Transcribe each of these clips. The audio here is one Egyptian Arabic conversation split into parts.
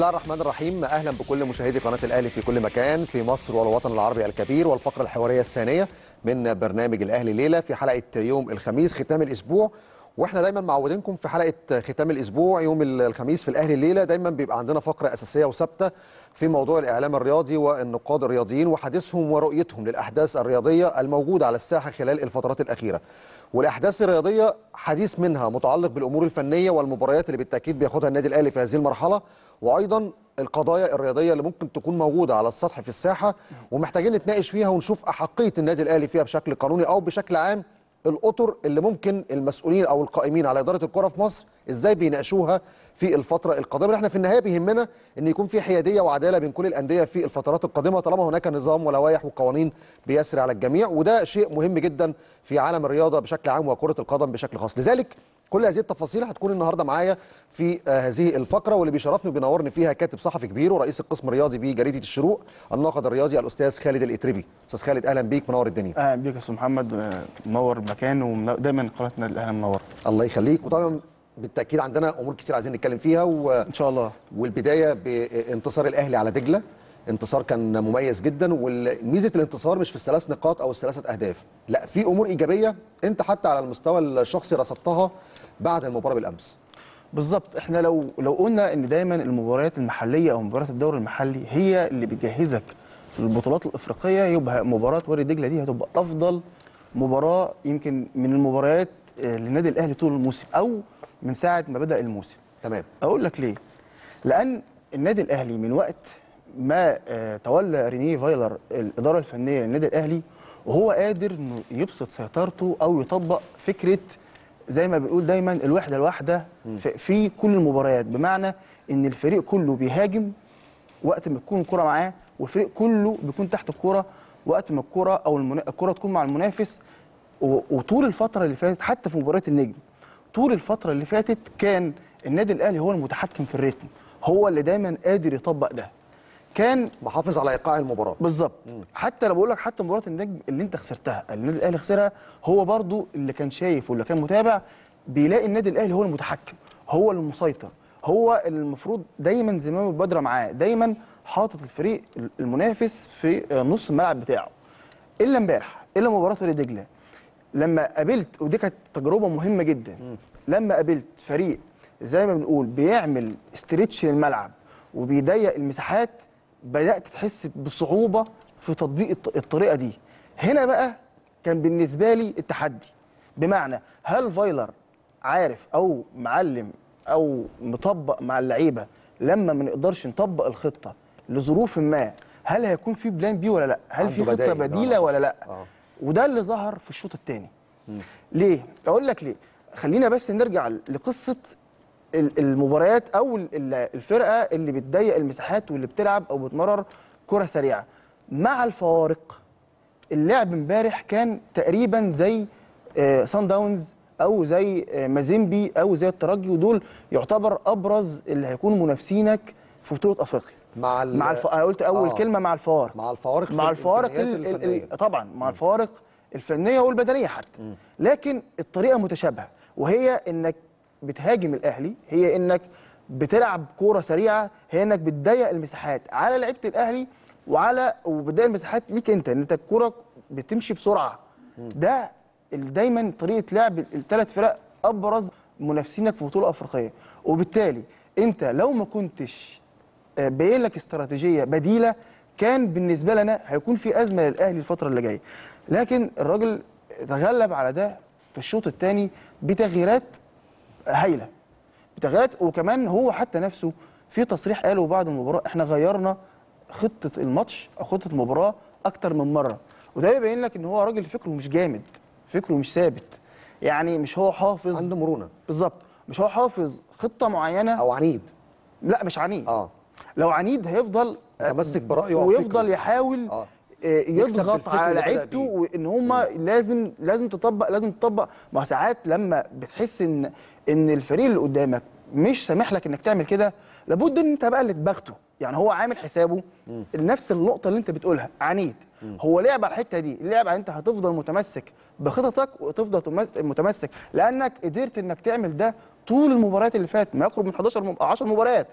الله الرحمن الرحيم اهلا بكل مشاهدي قناه الاهلي في كل مكان في مصر والوطن العربي الكبير والفقره الحواريه الثانيه من برنامج الاهلي ليله في حلقه يوم الخميس ختام الاسبوع واحنا دايما معودينكم في حلقه ختام الاسبوع يوم الخميس في الاهلي الليله دايما بيبقى عندنا فقره اساسيه وثابته في موضوع الاعلام الرياضي والنقاد الرياضيين وحديثهم ورؤيتهم للاحداث الرياضيه الموجوده على الساحه خلال الفترات الاخيره والاحداث الرياضيه حديث منها متعلق بالامور الفنيه والمباريات اللي بالتاكيد بياخدها النادي الاهلي في هذه المرحله وايضا القضايا الرياضيه اللي ممكن تكون موجوده على السطح في الساحه ومحتاجين نتناقش فيها ونشوف احقيه النادي الاهلي فيها بشكل قانوني او بشكل عام الاطر اللي ممكن المسؤولين او القائمين على اداره الكره في مصر ازاي بيناقشوها في الفتره القادمه احنا في النهايه بيهمنا ان يكون في حياديه وعداله بين كل الانديه في الفترات القادمه طالما هناك نظام ولوائح وقوانين بيسري على الجميع وده شيء مهم جدا في عالم الرياضه بشكل عام وكره القدم بشكل خاص لذلك كل هذه التفاصيل هتكون النهارده معايا في آه هذه الفقره واللي بيشرفني وبينورني فيها كاتب صحفي كبير ورئيس القسم الرياضي بجريده الشروق الناقد الرياضي الاستاذ خالد الاتربي استاذ خالد اهلا بيك منور الدنيا اهلا بيك يا استاذ محمد منور المكان ودايما قناه النادي الاهلي منور الله يخليك وطبعا بالتاكيد عندنا امور كتير عايزين نتكلم فيها و... ان شاء الله والبدايه بانتصار الاهلي على دجله انتصار كان مميز جدا وميزه الانتصار مش في الثلاث نقاط او الثلاثه اهداف لا في امور ايجابيه انت حتى على المستوى الشخصي رصدتها بعد المباراه بالامس بالظبط احنا لو لو قلنا ان دايما المباريات المحليه او مباريات الدوري المحلي هي اللي بتجهزك للبطولات الافريقيه يبقى مباراه وادي دجله دي هتبقى افضل مباراه يمكن من المباريات للنادي الاهلي طول الموسم او من ساعه ما بدا الموسم تمام اقول لك ليه لان النادي الاهلي من وقت ما تولى رينيه فايلر الاداره الفنيه للنادي الاهلي وهو قادر انه يبسط سيطرته او يطبق فكره زي ما بنقول دايما الوحده الواحده في, في كل المباريات بمعنى ان الفريق كله بيهاجم وقت ما تكون الكره معاه والفريق كله بيكون تحت الكره وقت ما الكره او المنا... الكره تكون مع المنافس و... وطول الفتره اللي فاتت حتى في مباراه النجم طول الفتره اللي فاتت كان النادي الاهلي هو المتحكم في الريتم هو اللي دايما قادر يطبق ده كان محافظ على ايقاع المباراه بالظبط حتى لو بقول لك حتى مباراه النجم اللي انت خسرتها النادي الاهلي خسرها هو برضو اللي كان شايف واللي كان متابع بيلاقي النادي الاهلي هو المتحكم هو المسيطر هو اللي المفروض دايما زمام البدره معاه دايما حاطط الفريق المنافس في نص الملعب بتاعه الا امبارح الا مباراه وادي دجله لما قابلت ودي كانت تجربه مهمه جدا لما قابلت فريق زي ما بنقول بيعمل استريتش للملعب وبيضيق المساحات بدات تحس بصعوبه في تطبيق الطريقه دي هنا بقى كان بالنسبه لي التحدي بمعنى هل فايلر عارف او معلم او مطبق مع اللعيبه لما ما نقدرش نطبق الخطه لظروف ما هل هيكون في بلان بي ولا لا هل في خطه بديله ولا لا آه. وده اللي ظهر في الشوط الثاني ليه اقول لك ليه خلينا بس نرجع لقصه المباريات او الفرقه اللي بتضيق المساحات واللي بتلعب او بتمرر كره سريعه مع الفوارق اللعب امبارح كان تقريبا زي سان داونز او زي مازيمبي او زي الترجي ودول يعتبر ابرز اللي هيكونوا منافسينك في بطوله افريقيا مع ال... مع الف... انا قلت اول آه. كلمه مع الفوارق مع الفوارق مع الفوارق ال... ال... طبعا مع الفوارق الفنيه والبدنيه حتى م. لكن الطريقه متشابهه وهي انك بتهاجم الاهلي هي انك بتلعب كوره سريعه هي انك بتضيق المساحات على لعيبه الاهلي وعلى وبتضيق المساحات ليك انت ان انت الكوره بتمشي بسرعه ده دايما طريقه لعب الثلاث فرق ابرز منافسينك في بطوله افريقيه وبالتالي انت لو ما كنتش باين لك استراتيجيه بديله كان بالنسبه لنا هيكون في ازمه للاهلي الفتره اللي جايه لكن الراجل تغلب على ده في الشوط الثاني بتغييرات هايله بتغييرات وكمان هو حتى نفسه في تصريح قاله بعد المباراه احنا غيرنا خطه الماتش او خطه المباراه اكتر من مره وده يبين لك ان هو راجل فكره مش جامد فكره مش ثابت يعني مش هو حافظ عنده مرونه بالظبط مش هو حافظ خطه معينه او عنيد لا مش عنيد اه لو عنيد هيفضل متمسك برايه ويفضل يحاول آه. يضغط على لعيبته وان هم لازم لازم تطبق لازم تطبق ما ساعات لما بتحس ان ان الفريق اللي قدامك مش سامح لك انك تعمل كده لابد ان انت بقى اللي تباغته يعني هو عامل حسابه نفس النقطه اللي انت بتقولها عنيد هو لعب على الحته دي لعب على انت هتفضل متمسك بخططك وتفضل متمسك لانك قدرت انك تعمل ده طول المباريات اللي فاتت ما يقرب من 11 10 مباريات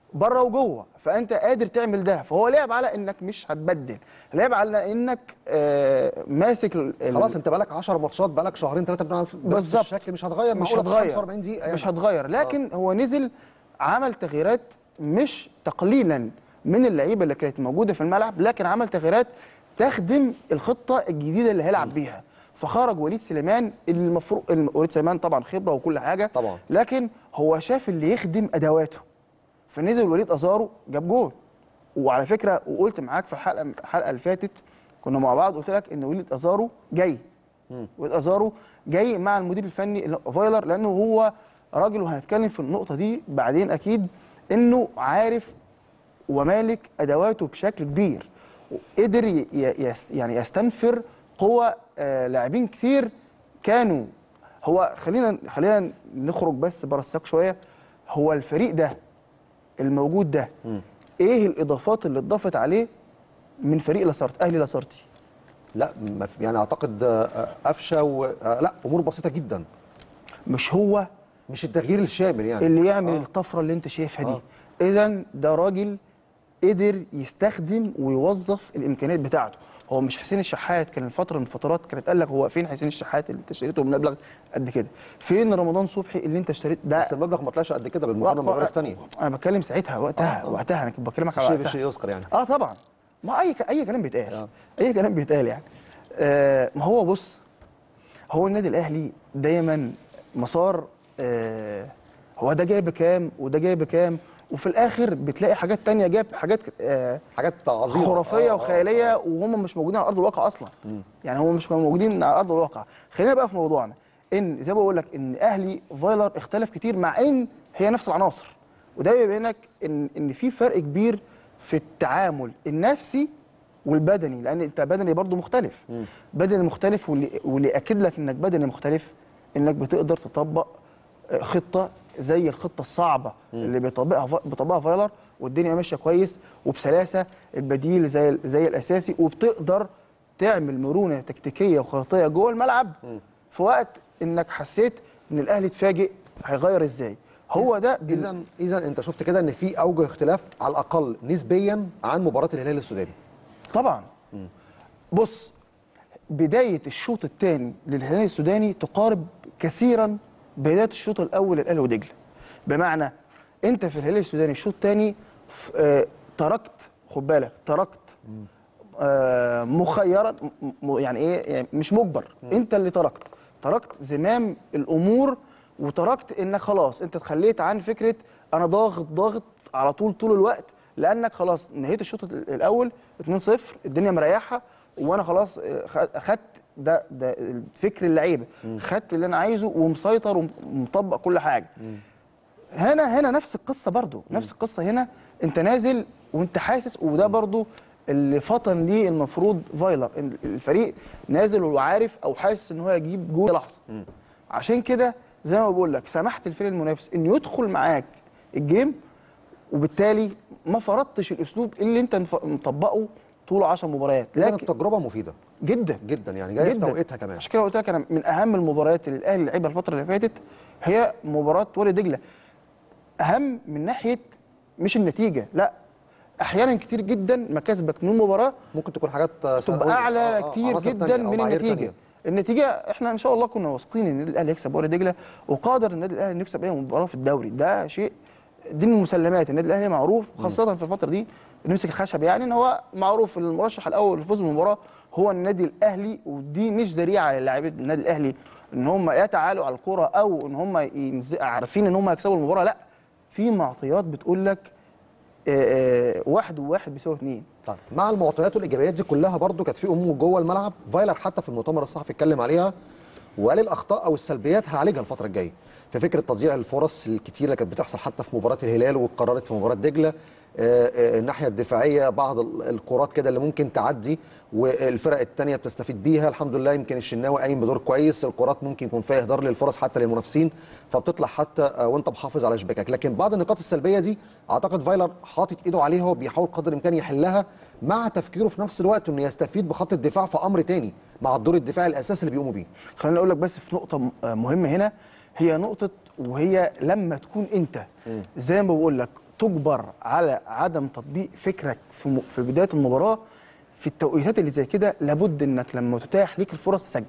بره وجوه فانت قادر تعمل ده فهو لعب على انك مش هتبدل لعب على انك آه ماسك ال- ال- خلاص انت بقالك 10 ماتشات بقالك شهرين ثلاثه بنلعب بنفس بالظبط. الشكل مش هتغير مش معقولة في هتغير 45 دقيقه يعني. مش هتغير لكن هو نزل عمل تغييرات مش تقليلا من اللعيبه اللي كانت موجوده في الملعب لكن عمل تغييرات تخدم الخطه الجديده اللي هيلعب بيها فخرج وليد سليمان اللي المفروض الم- وليد سليمان طبعا خبره وكل حاجه طبعا. لكن هو شاف اللي يخدم ادواته فنزل وليد ازارو جاب جول وعلى فكره وقلت معاك في الحلقه الحلقه اللي فاتت كنا مع بعض قلت لك ان وليد ازارو جاي وليد ازارو جاي مع المدير الفني اللي هو فايلر لانه هو راجل وهنتكلم في النقطه دي بعدين اكيد انه عارف ومالك ادواته بشكل كبير قدر ي- ي- يس- يعني يستنفر قوى آه، لاعبين كتير كانوا هو خلينا خلينا نخرج بس بره السياق شويه هو الفريق ده الموجود ده ايه الاضافات اللي اتضافت عليه من فريق لاسارتي اهلي لاسارتي لا ما في- يعني اعتقد آه، آه، قفشه و... آه، لا امور بسيطه جدا مش هو مش التغيير الشامل يعني اللي يعمل آه. الطفره اللي انت شايفها دي آه. اذا ده راجل قدر يستخدم ويوظف الامكانيات بتاعته هو مش حسين الشحات كان فتره من الفترات كانت قال لك هو فين حسين الشحات اللي انت اشتريته بمبلغ قد كده فين رمضان صبحي اللي انت اشتريت ده بس المبلغ ما طلعش قد كده بالمقارنه بمباريات ثانيه انا بتكلم ساعتها وقتها آه، آه. وقتها انا كنت بكلمك بس على الشيء وقتها بالشيء يذكر يعني اه طبعا ما اي ك- اي كلام بيتقال آه. اي كلام بيتقال يعني آه ما هو بص هو النادي الاهلي دايما مسار آه هو ده جاي بكام وده جاي بكام وفي الاخر بتلاقي حاجات تانية جاب حاجات آه حاجات عظيمه خرافيه آه، آه، وخياليه آه. وهم مش موجودين على ارض الواقع اصلا يعني هم مش موجودين على ارض الواقع خلينا بقى في موضوعنا ان زي ما بقول لك ان اهلي فايلر اختلف كتير مع ان هي نفس العناصر وده يبينك ان ان في فرق كبير في التعامل النفسي والبدني لان انت بدني برضو مختلف بدني مختلف واللي واللي اكد لك انك بدني مختلف انك بتقدر تطبق آه، خطه زي الخطه الصعبه اللي بيطبقها فا- بيطبقها فايلر والدنيا ماشيه كويس وبسلاسه البديل زي ال- زي الاساسي وبتقدر تعمل مرونه تكتيكيه وخطيه جوه الملعب في وقت انك حسيت ان الاهلي اتفاجئ هيغير ازاي هو ده بال- اذا اذا انت شفت كده ان في اوجه اختلاف على الاقل نسبيا عن مباراه الهلال السوداني طبعا بص بدايه الشوط الثاني للهلال السوداني تقارب كثيرا بدايه الشوط الاول للاهلي ودجله بمعنى انت في الهلال السوداني الشوط الثاني تركت خد بالك تركت آه مخيرا م- م- يعني ايه يعني مش مجبر انت اللي تركت تركت زمام الامور وتركت انك خلاص انت اتخليت عن فكره انا ضاغط ضاغط على طول طول الوقت لانك خلاص نهيت الشوط ال- الاول 2-0 الدنيا مريحه وانا خلاص آه، خ- خدت ده ده فكر اللعيبه خدت اللي انا عايزه ومسيطر ومطبق كل حاجه هنا هنا نفس القصه برضو نفس القصه هنا انت نازل وانت حاسس وده برضو اللي فطن ليه المفروض فايلر إن الفريق نازل وعارف او حاسس ان هو يجيب جول لحظه عشان كده زي ما بقول لك سمحت الفريق المنافس انه يدخل معاك الجيم وبالتالي ما فرضتش الاسلوب اللي انت مف- مطبقه طول 10 مباريات لكن لكن التجربه مفيده جدا جدا يعني جايه في جداً. توقيتها كمان عشان كده قلت لك انا من اهم المباريات اللي الاهلي لعبها الفتره اللي فاتت هي مباراه وادي دجله اهم من ناحيه مش النتيجه لا احيانا كتير جدا مكاسبك من المباراه ممكن تكون حاجات آه، تبقى ثانوية. اعلى آه، آه، كتير عناصر جدا تانية أو من معايير النتيجه تانية. النتيجه احنا ان شاء الله كنا واثقين ان النادي الاهلي يكسب وادي دجله وقادر النادي الاهلي انه يكسب اي مباراه في الدوري ده شيء دي من المسلمات النادي الاهلي معروف خاصه في الفتره دي نمسك الخشب يعني ان هو معروف المرشح الاول للفوز بالمباراه هو النادي الاهلي ودي مش ذريعه للاعبين النادي الاهلي ان هم يتعالوا على الكره او ان هم ينز- عارفين ان هم هيكسبوا المباراه لا في معطيات بتقول لك آه، آه، واحد وواحد بيساوي اثنين طيب مع المعطيات والايجابيات دي كلها برضو كانت في امور جوه الملعب فايلر حتى في المؤتمر الصحفي اتكلم عليها وقال الاخطاء او السلبيات هعالجها الفتره الجايه في فكره تضييع الفرص الكتيره اللي كانت بتحصل حتى في مباراه الهلال واتكررت في مباراه دجله آه، آه، الناحيه الدفاعيه بعض ال- الكرات كده اللي ممكن تعدي والفرق الثانيه بتستفيد بيها الحمد لله يمكن الشناوي قايم بدور كويس الكرات ممكن يكون فيها اهدار للفرص حتى للمنافسين فبتطلع حتى آه، وانت محافظ على شباكك لكن بعض النقاط السلبيه دي اعتقد فايلر حاطط ايده عليها وبيحاول قدر الامكان يحلها مع تفكيره في نفس الوقت انه يستفيد بخط الدفاع في امر تاني مع الدور الدفاعي الاساسي اللي بيقوموا بيه خليني اقول لك بس في نقطه م- مهمه هنا هي نقطه وهي لما تكون انت زي ما بقول لك تجبر على عدم تطبيق فكرك في م- في بدايه المباراه في التوقيتات اللي زي كده لابد انك لما تتاح ليك الفرص تسجل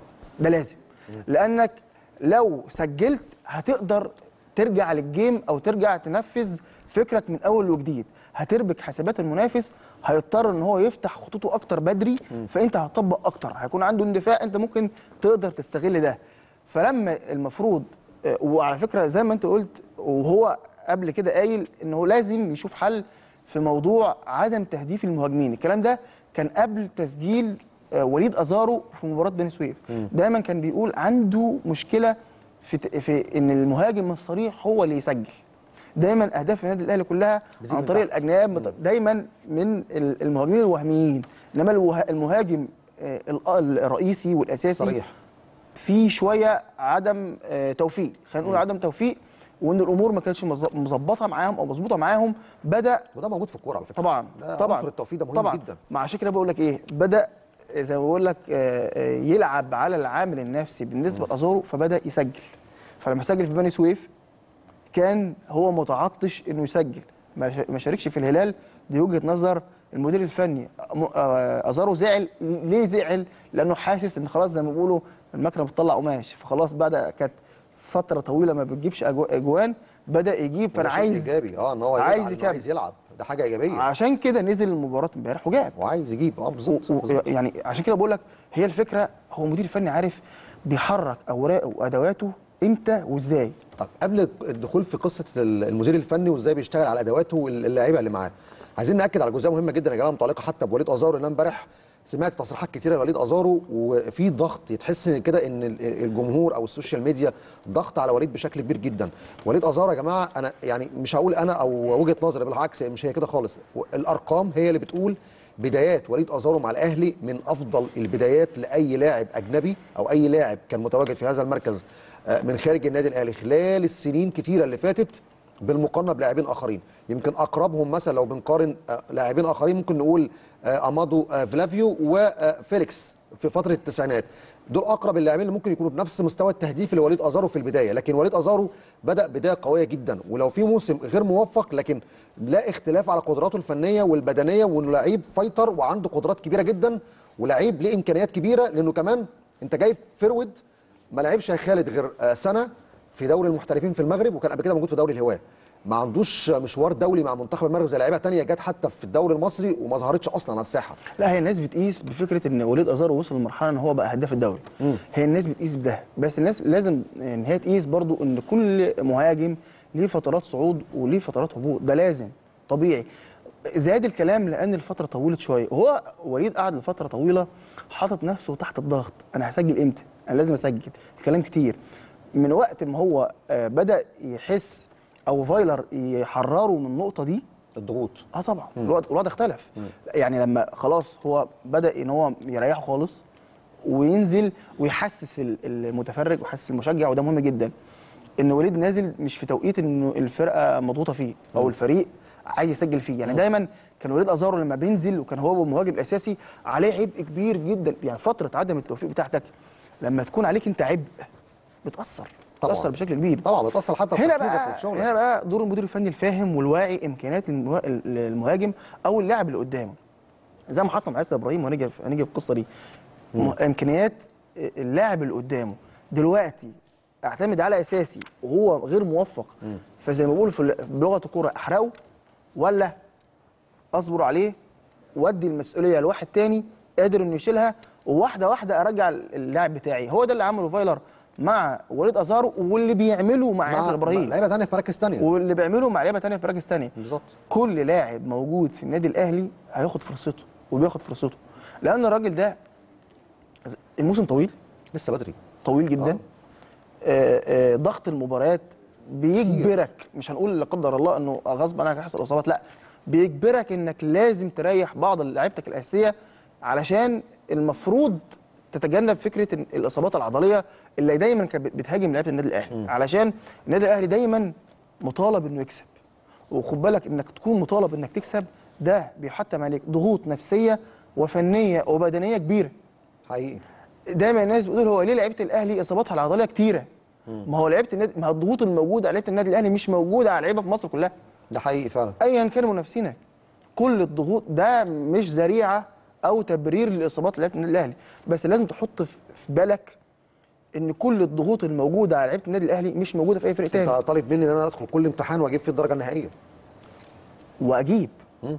ده لازم لانك لو سجلت هتقدر ترجع للجيم او ترجع تنفذ فكرك من اول وجديد هتربك حسابات المنافس هيضطر ان هو يفتح خطوطه اكتر بدري فانت هتطبق اكتر هيكون عنده اندفاع انت ممكن تقدر تستغل ده فلما المفروض آه، وعلى فكره زي ما انت قلت وهو قبل كده قايل انه لازم يشوف حل في موضوع عدم تهديف المهاجمين الكلام ده كان قبل تسجيل آه، وليد ازارو في مباراه بني سويف دايما كان بيقول عنده مشكله في ت- في ان المهاجم الصريح هو اللي يسجل دايما اهداف النادي الاهلي كلها بتيجي عن من طريق تحت. الاجناب مت- دايما من ال- المهاجمين الوهميين انما الوه- المهاجم آه، ال- الرئيسي والاساسي صريح في شويه عدم آه، توفيق خلينا نقول عدم توفيق وان الامور ما كانتش مظ- مظبطه معاهم او مظبوطه معاهم بدا وده موجود في الكوره على فكره طبعا ده طبعا عنصر التوفيق ده مهم طبعا جدا ما عشان كده بقول لك ايه بدا زي ما بقول لك آه، آه، يلعب على العامل النفسي بالنسبه لازارو فبدا يسجل فلما سجل في بني سويف كان هو متعطش انه يسجل ما شا- ما شاركش في الهلال دي وجهه نظر المدير الفني م- آه، ازارو زعل ليه زعل لانه حاسس ان خلاص زي ما بيقولوا المكنه بتطلع قماش فخلاص بدا كانت فتره طويله ما بتجيبش أجو- اجوان بدا يجيب فانا ده شيء عايز ايجابي اه ان هو عايز يزعل إنه يكمل. عايز يلعب ده حاجه ايجابيه عشان كده نزل المباراه امبارح وجاب وعايز يجيب اه بالظبط و- و- بالظبط. يعني عشان كده بقول لك هي الفكره هو مدير فني عارف بيحرك اوراقه وادواته امتى وازاي طب قبل الدخول في قصه المدير الفني وازاي بيشتغل على ادواته واللعيبه اللي معاه عايزين ناكد على جزئيه مهمه جدا يا جماعه متعلقه حتى بوليد ازارو لان أنا امبارح سمعت تصريحات كتيره لوليد ازارو وفي ضغط تحس ان كده ان ال- الجمهور او السوشيال ميديا ضغط على وليد بشكل كبير جدا وليد ازارو يا جماعه انا يعني مش هقول انا او وجهه نظري بالعكس مش هي كده خالص الارقام هي اللي بتقول بدايات وليد ازارو مع الاهلي من افضل البدايات لاي لاعب اجنبي او اي لاعب كان متواجد في هذا المركز آه، من خارج النادي الاهلي خلال السنين كتيره اللي فاتت بالمقارنه بلاعبين اخرين يمكن اقربهم مثلا لو بنقارن آه، لاعبين اخرين ممكن نقول آه، امادو آه، فلافيو وفيليكس في فتره التسعينات دول اقرب اللاعبين اللي ممكن يكونوا بنفس مستوى التهديف لوليد ازارو في البدايه لكن وليد ازارو بدا بدايه قويه جدا ولو في موسم غير موفق لكن لا اختلاف على قدراته الفنيه والبدنيه وانه لعيب فايتر وعنده قدرات كبيره جدا ولعيب ليه امكانيات كبيره لانه كمان انت جاي فرود ما لعبش يا خالد غير آه، سنه في دوري المحترفين في المغرب وكان قبل كده موجود في دوري الهواه ما عندوش مشوار دولي مع منتخب المغرب زي لعيبه تانية جت حتى في الدوري المصري وما ظهرتش اصلا على الساحه لا هي الناس بتقيس بفكره ان وليد ازارو وصل لمرحله ان هو بقى هداف الدوري هي الناس بتقيس بده بس الناس لازم ان هي تقيس برضو ان كل مهاجم ليه فترات صعود وليه فترات هبوط ده لازم طبيعي زاد الكلام لان الفتره طولت شويه هو وليد قعد لفتره طويله حاطط نفسه تحت الضغط انا هسجل امتى انا لازم اسجل الكلام كتير من وقت ما هو آه، بدا يحس او فايلر يحرره من النقطه دي الضغوط اه طبعا الوضع الوضع اختلف يعني لما خلاص هو بدا ان هو يريحه خالص وينزل ويحسس ال- المتفرج ويحسس المشجع وده مهم جدا ان وليد نازل مش في توقيت انه الفرقه مضغوطه فيه او الفريق عايز يسجل فيه يعني دايما كان وليد ازارو لما بينزل وكان هو المهاجم الاساسي عليه عبء كبير جدا يعني فتره عدم التوفيق بتاعتك لما تكون عليك انت عبء بتاثر طبعاً. بتاثر بشكل كبير طبعا بتاثر حتى في هنا تركيزك بقى وفي شغلك هنا بقى دور المدير الفني الفاهم والواعي امكانيات المه- المهاجم او اللاعب اللي قدامه زي ما حصل مع ياسر ابراهيم وهنيجي في- هنيجي في القصه دي م- امكانيات اللاعب اللي قدامه دلوقتي اعتمد على اساسي وهو غير موفق فزي ما بيقولوا في ال- بلغه الكوره احرقه ولا اصبر عليه وادي المسؤوليه لواحد تاني قادر انه يشيلها وواحده واحده ارجع اللاعب بتاعي هو ده اللي عمله فايلر مع وليد ازارو واللي بيعمله مع, ياسر ابراهيم لعيبه ثانيه في مراكز ثانيه واللي بيعمله مع لعيبه تانية في مراكز تانية بالظبط كل لاعب موجود في النادي الاهلي هياخد فرصته وبياخد فرصته لان الراجل ده الموسم طويل لسه بدري طويل جدا آه. آه. آه ضغط المباريات بيجبرك مش هنقول لا قدر الله انه غصب عنك هيحصل اصابات لا بيجبرك انك لازم تريح بعض لعيبتك الاساسيه علشان المفروض تتجنب فكره إن الاصابات العضليه اللي دايما كانت بتهاجم لعيبه النادي الاهلي علشان النادي الاهلي دايما مطالب انه يكسب وخد بالك انك تكون مطالب انك تكسب ده بيحتم عليك ضغوط نفسيه وفنيه وبدنيه كبيره حقيقي دايما الناس بتقول هو ليه لعيبه الاهلي اصاباتها العضليه كتيره ما هو لعيبه النادي ما هو الضغوط الموجوده على لعيبه النادي الاهلي مش موجوده على لعيبه في مصر كلها ده حقيقي فعلا ايا كان منافسينك كل الضغوط ده مش ذريعه او تبرير لاصابات لعيبه النادي الاهلي بس لازم تحط في في بالك ان كل الضغوط الموجوده على لعيبه النادي الاهلي مش موجوده في اي فريق تاني انت طالب مني ان انا ادخل كل امتحان واجيب فيه الدرجه النهائيه واجيب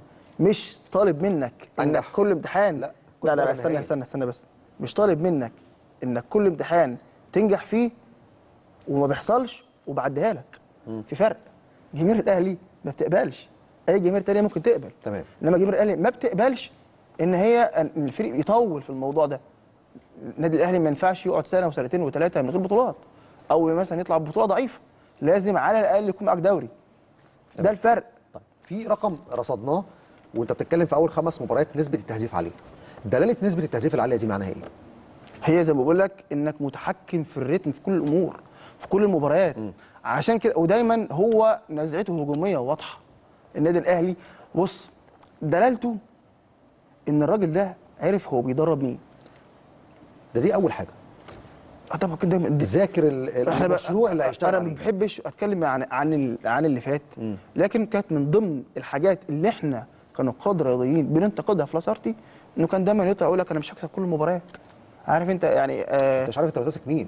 مش طالب منك انك أنجح. كل امتحان لا، كل لا لا, درجة لا استنى نهائية. استنى استنى بس مش طالب منك انك كل امتحان تنجح فيه وما بيحصلش وبعديها لك في فرق جماهير الاهلي ما بتقبلش اي جماهير تانية ممكن تقبل تمام انما جماهير الاهلي ما بتقبلش ان هي ان الفريق يطول في الموضوع ده النادي الاهلي ما ينفعش يقعد سنه وسنتين وثلاثه من غير بطولات او مثلا يطلع ببطوله ضعيفه لازم على الاقل يكون معاك دوري ده الفرق طيب في رقم رصدناه وانت بتتكلم في اول خمس مباريات نسبه التهديف عليه دلاله نسبه التهديف العاليه دي معناها ايه هي زي ما بقول لك انك متحكم في الريتم في كل الامور في كل المباريات عشان كده ودايما هو نزعته هجوميه واضحه النادي الاهلي بص دلالته ان الراجل ده عرف هو بيدرب مين ده دي اول حاجه آه طبعا كده دايما دي- ذاكر ال- احنا بقى- المشروع اللي هيشتغل انا ما عليه بحبش اتكلم عن عن ال- عن اللي فات لكن كانت من ضمن الحاجات اللي احنا كنقاد رياضيين بننتقدها في لاسارتي انه كان دايما يطلع يقول لك انا مش هكسب كل المباريات عارف انت يعني آه انت مش عارف انت بتمسك مين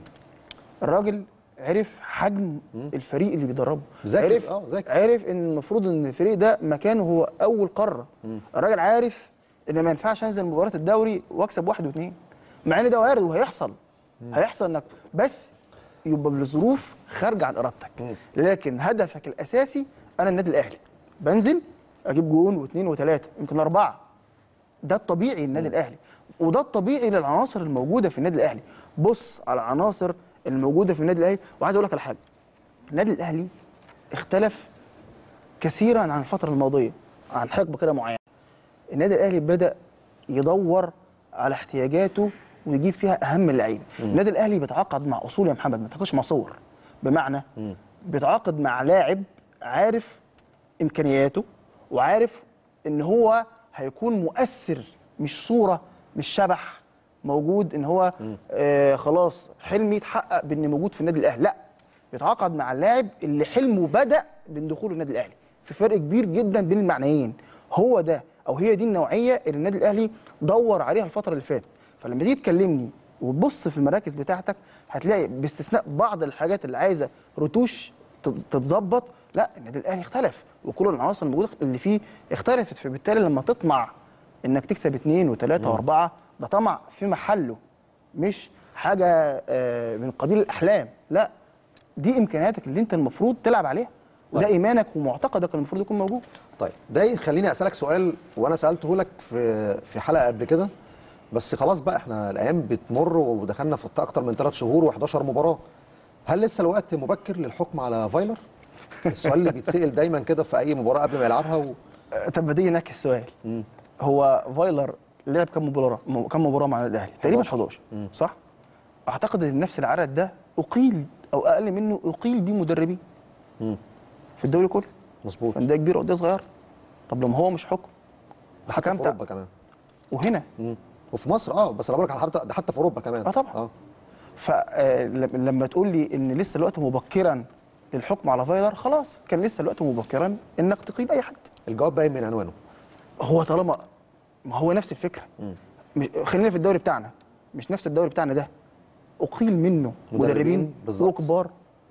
الراجل عرف حجم الفريق اللي بيدربه ذاكر، عرف اه، ذاكر. عرف ان المفروض ان الفريق ده مكانه هو اول قاره الراجل عارف ان ما ينفعش انزل مباراه الدوري واكسب واحد واثنين مع ان ده وارد وهيحصل هيحصل انك بس يبقى بالظروف خارجه عن ارادتك لكن هدفك الاساسي انا النادي الاهلي بنزل اجيب جون واثنين وثلاثه يمكن اربعه ده الطبيعي للنادي الاهلي وده الطبيعي للعناصر الموجوده في النادي الاهلي بص على العناصر الموجوده في النادي الاهلي وعايز اقول لك على حاجه النادي الاهلي اختلف كثيرا عن الفتره الماضيه عن حقبه كده معينه النادي الاهلي بدا يدور على احتياجاته ويجيب فيها اهم اللعيبه النادي الاهلي بيتعاقد مع اصول يا محمد ما تاخدش مع صور بمعنى بيتعاقد مع لاعب عارف امكانياته وعارف ان هو هيكون مؤثر مش صوره مش شبح موجود ان هو آه خلاص حلمي يتحقق بان موجود في النادي الاهلي لا بيتعاقد مع اللاعب اللي حلمه بدا من دخول النادي الاهلي في فرق كبير جدا بين المعنيين هو ده او هي دي النوعيه اللي النادي الاهلي دور عليها الفتره اللي فاتت فلما تيجي تكلمني وتبص في المراكز بتاعتك هتلاقي باستثناء بعض الحاجات اللي عايزه رتوش تت- تتظبط لا النادي الاهلي اختلف وكل العناصر الموجوده اللي فيه اختلفت فبالتالي لما تطمع انك تكسب اثنين وثلاثه واربعه ده طمع في محله مش حاجه آه، من قبيل الاحلام لا دي امكانياتك اللي انت المفروض تلعب عليها وده طيب. ايمانك ومعتقدك اللي المفروض يكون موجود طيب ده يخليني اسالك سؤال وانا سالته لك في في حلقه قبل كده بس خلاص بقى احنا الايام بتمر ودخلنا في اكتر من ثلاث شهور و11 مباراه هل لسه الوقت مبكر للحكم على فايلر السؤال اللي بيتسال دايما كده في اي مباراه قبل ما يلعبها و... آه، طب ما تيجي نعكس السؤال هو فايلر لعب كام مباراه م- كام مباراه مع النادي الاهلي تقريبا 11 صح اعتقد ان نفس العدد ده اقيل او اقل منه اقيل بيه مدربين في الدوري كله مظبوط فانديه كبيره وانديه صغيره طب لما هو مش حكم ده حتى في حكمت اوروبا كمان وهنا مم. وفي مصر اه بس انا بقول لك على حتى ده حتى في اوروبا كمان اه طبعا. اه فلما تقول لي ان لسه الوقت مبكرا للحكم على فايلر خلاص كان لسه الوقت مبكرا انك تقيل اي حد الجواب باين من عنوانه هو طالما ما هو نفس الفكره مش خلينا في الدوري بتاعنا مش نفس الدوري بتاعنا ده اقيل منه مدربين مدربين بالظبط. وكبار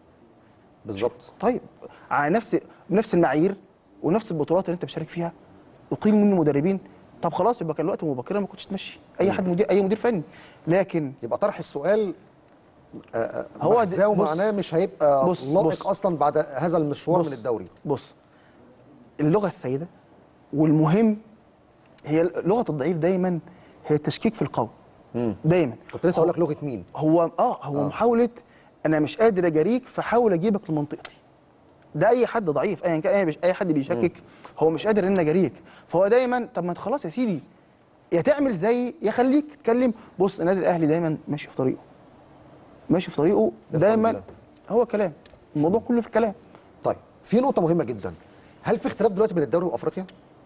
بالظبط طيب على نفس بنفس المعايير ونفس البطولات اللي انت مشارك فيها اقيل منه مدربين طب خلاص يبقى كان الوقت مبكرا ما كنتش تمشي اي حد مدير اي مدير فني لكن يبقى طرح السؤال آه، آه، هو مغزاه د- بص- ومعناه مش هيبقى بص- لائق بص. اصلا بعد هذا المشوار بص. من الدوري بص اللغه السائده والمهم هي لغه الضعيف دايما هي التشكيك في القول دايما كنت لسه اقول لك لغه مين هو اه هو آه. آه. محاوله انا مش قادر اجاريك فحاول اجيبك لمنطقتي ده اي حد ضعيف ايا كان اي اي حد بيشكك هو مش قادر ان أنا اجاريك فهو دايما طب ما انت خلاص يا سيدي يا تعمل زي يا خليك تتكلم بص النادي الاهلي دايما ماشي في طريقه ماشي في طريقه الحمد دايما لله. هو كلام الموضوع كله في الكلام طيب في نقطه مهمه جدا هل في اختلاف دلوقتي بين الدوري وافريقيا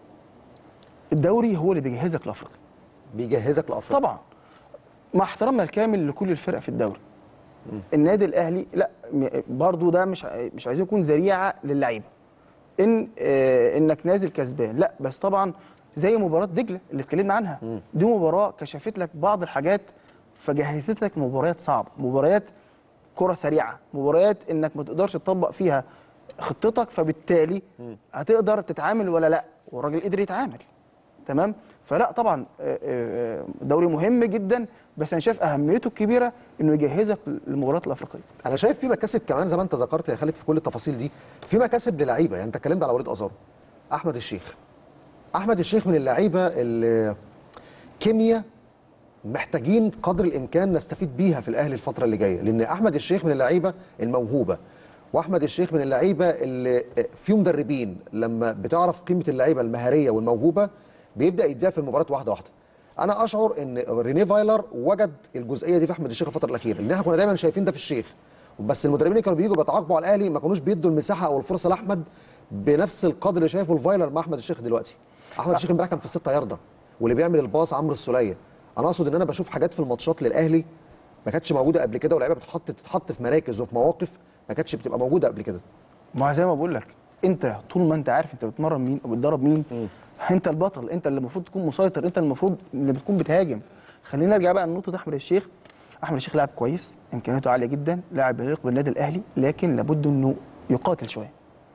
الدوري هو اللي بيجهزك لافريقيا بيجهزك لافريقيا طبعا مع احترامنا الكامل لكل الفرق في الدوري النادي الاهلي لا م- برضو ده مش ع- مش عايزين يكون ذريعه للعيبه ان آه انك نازل كسبان لا بس طبعا زي مباراه دجله اللي اتكلمنا عنها دي مباراه كشفت لك بعض الحاجات فجهزت لك مباريات صعبه مباريات كره سريعه مباريات انك ما تقدرش تطبق فيها خطتك فبالتالي هتقدر تتعامل ولا لا والراجل قدر يتعامل تمام فلا طبعا آه، آه، دوري مهم جدا بس انا شايف اهميته الكبيره انه يجهزك للمباريات الافريقيه انا شايف في مكاسب كمان زي ما انت ذكرت يا خالد في كل التفاصيل دي في مكاسب للعيبه يعني انت اتكلمت على وليد ازارو احمد الشيخ احمد الشيخ من اللعيبه اللي كيمياء محتاجين قدر الامكان نستفيد بيها في الاهلي الفتره اللي جايه لان احمد الشيخ من اللعيبه الموهوبه واحمد الشيخ من اللعيبه اللي في مدربين لما بتعرف قيمه اللعيبه المهاريه والموهوبه بيبدا يديها في المباراه واحده واحده انا اشعر ان ريني فايلر وجد الجزئيه دي في احمد الشيخ الفتره الاخيره لان احنا كنا دايما شايفين ده في الشيخ بس المدربين اللي كانوا بييجوا بيتعاقبوا على الاهلي ما كانوش بيدوا المساحه او الفرصه لاحمد بنفس القدر اللي شايفه الفايلر مع احمد الشيخ دلوقتي احمد الشيخ امبارح كان في الستة ياردة واللي بيعمل الباص عمرو السوليه انا اقصد ان انا بشوف حاجات في الماتشات للاهلي ما كانتش موجوده قبل كده واللعيبه بتتحط تتحط في مراكز وفي مواقف ما كانتش بتبقى موجوده قبل كده ما هو زي ما بقول لك انت طول ما انت عارف انت بتمرن مين او بتدرب مين انت البطل انت اللي المفروض تكون مسيطر انت المفروض اللي بتكون بتهاجم خلينا نرجع بقى لنقطه احمد الشيخ احمد الشيخ لاعب كويس امكانياته عاليه جدا لاعب يليق بالنادي الاهلي لكن لابد انه يقاتل شويه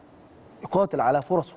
يقاتل على فرصه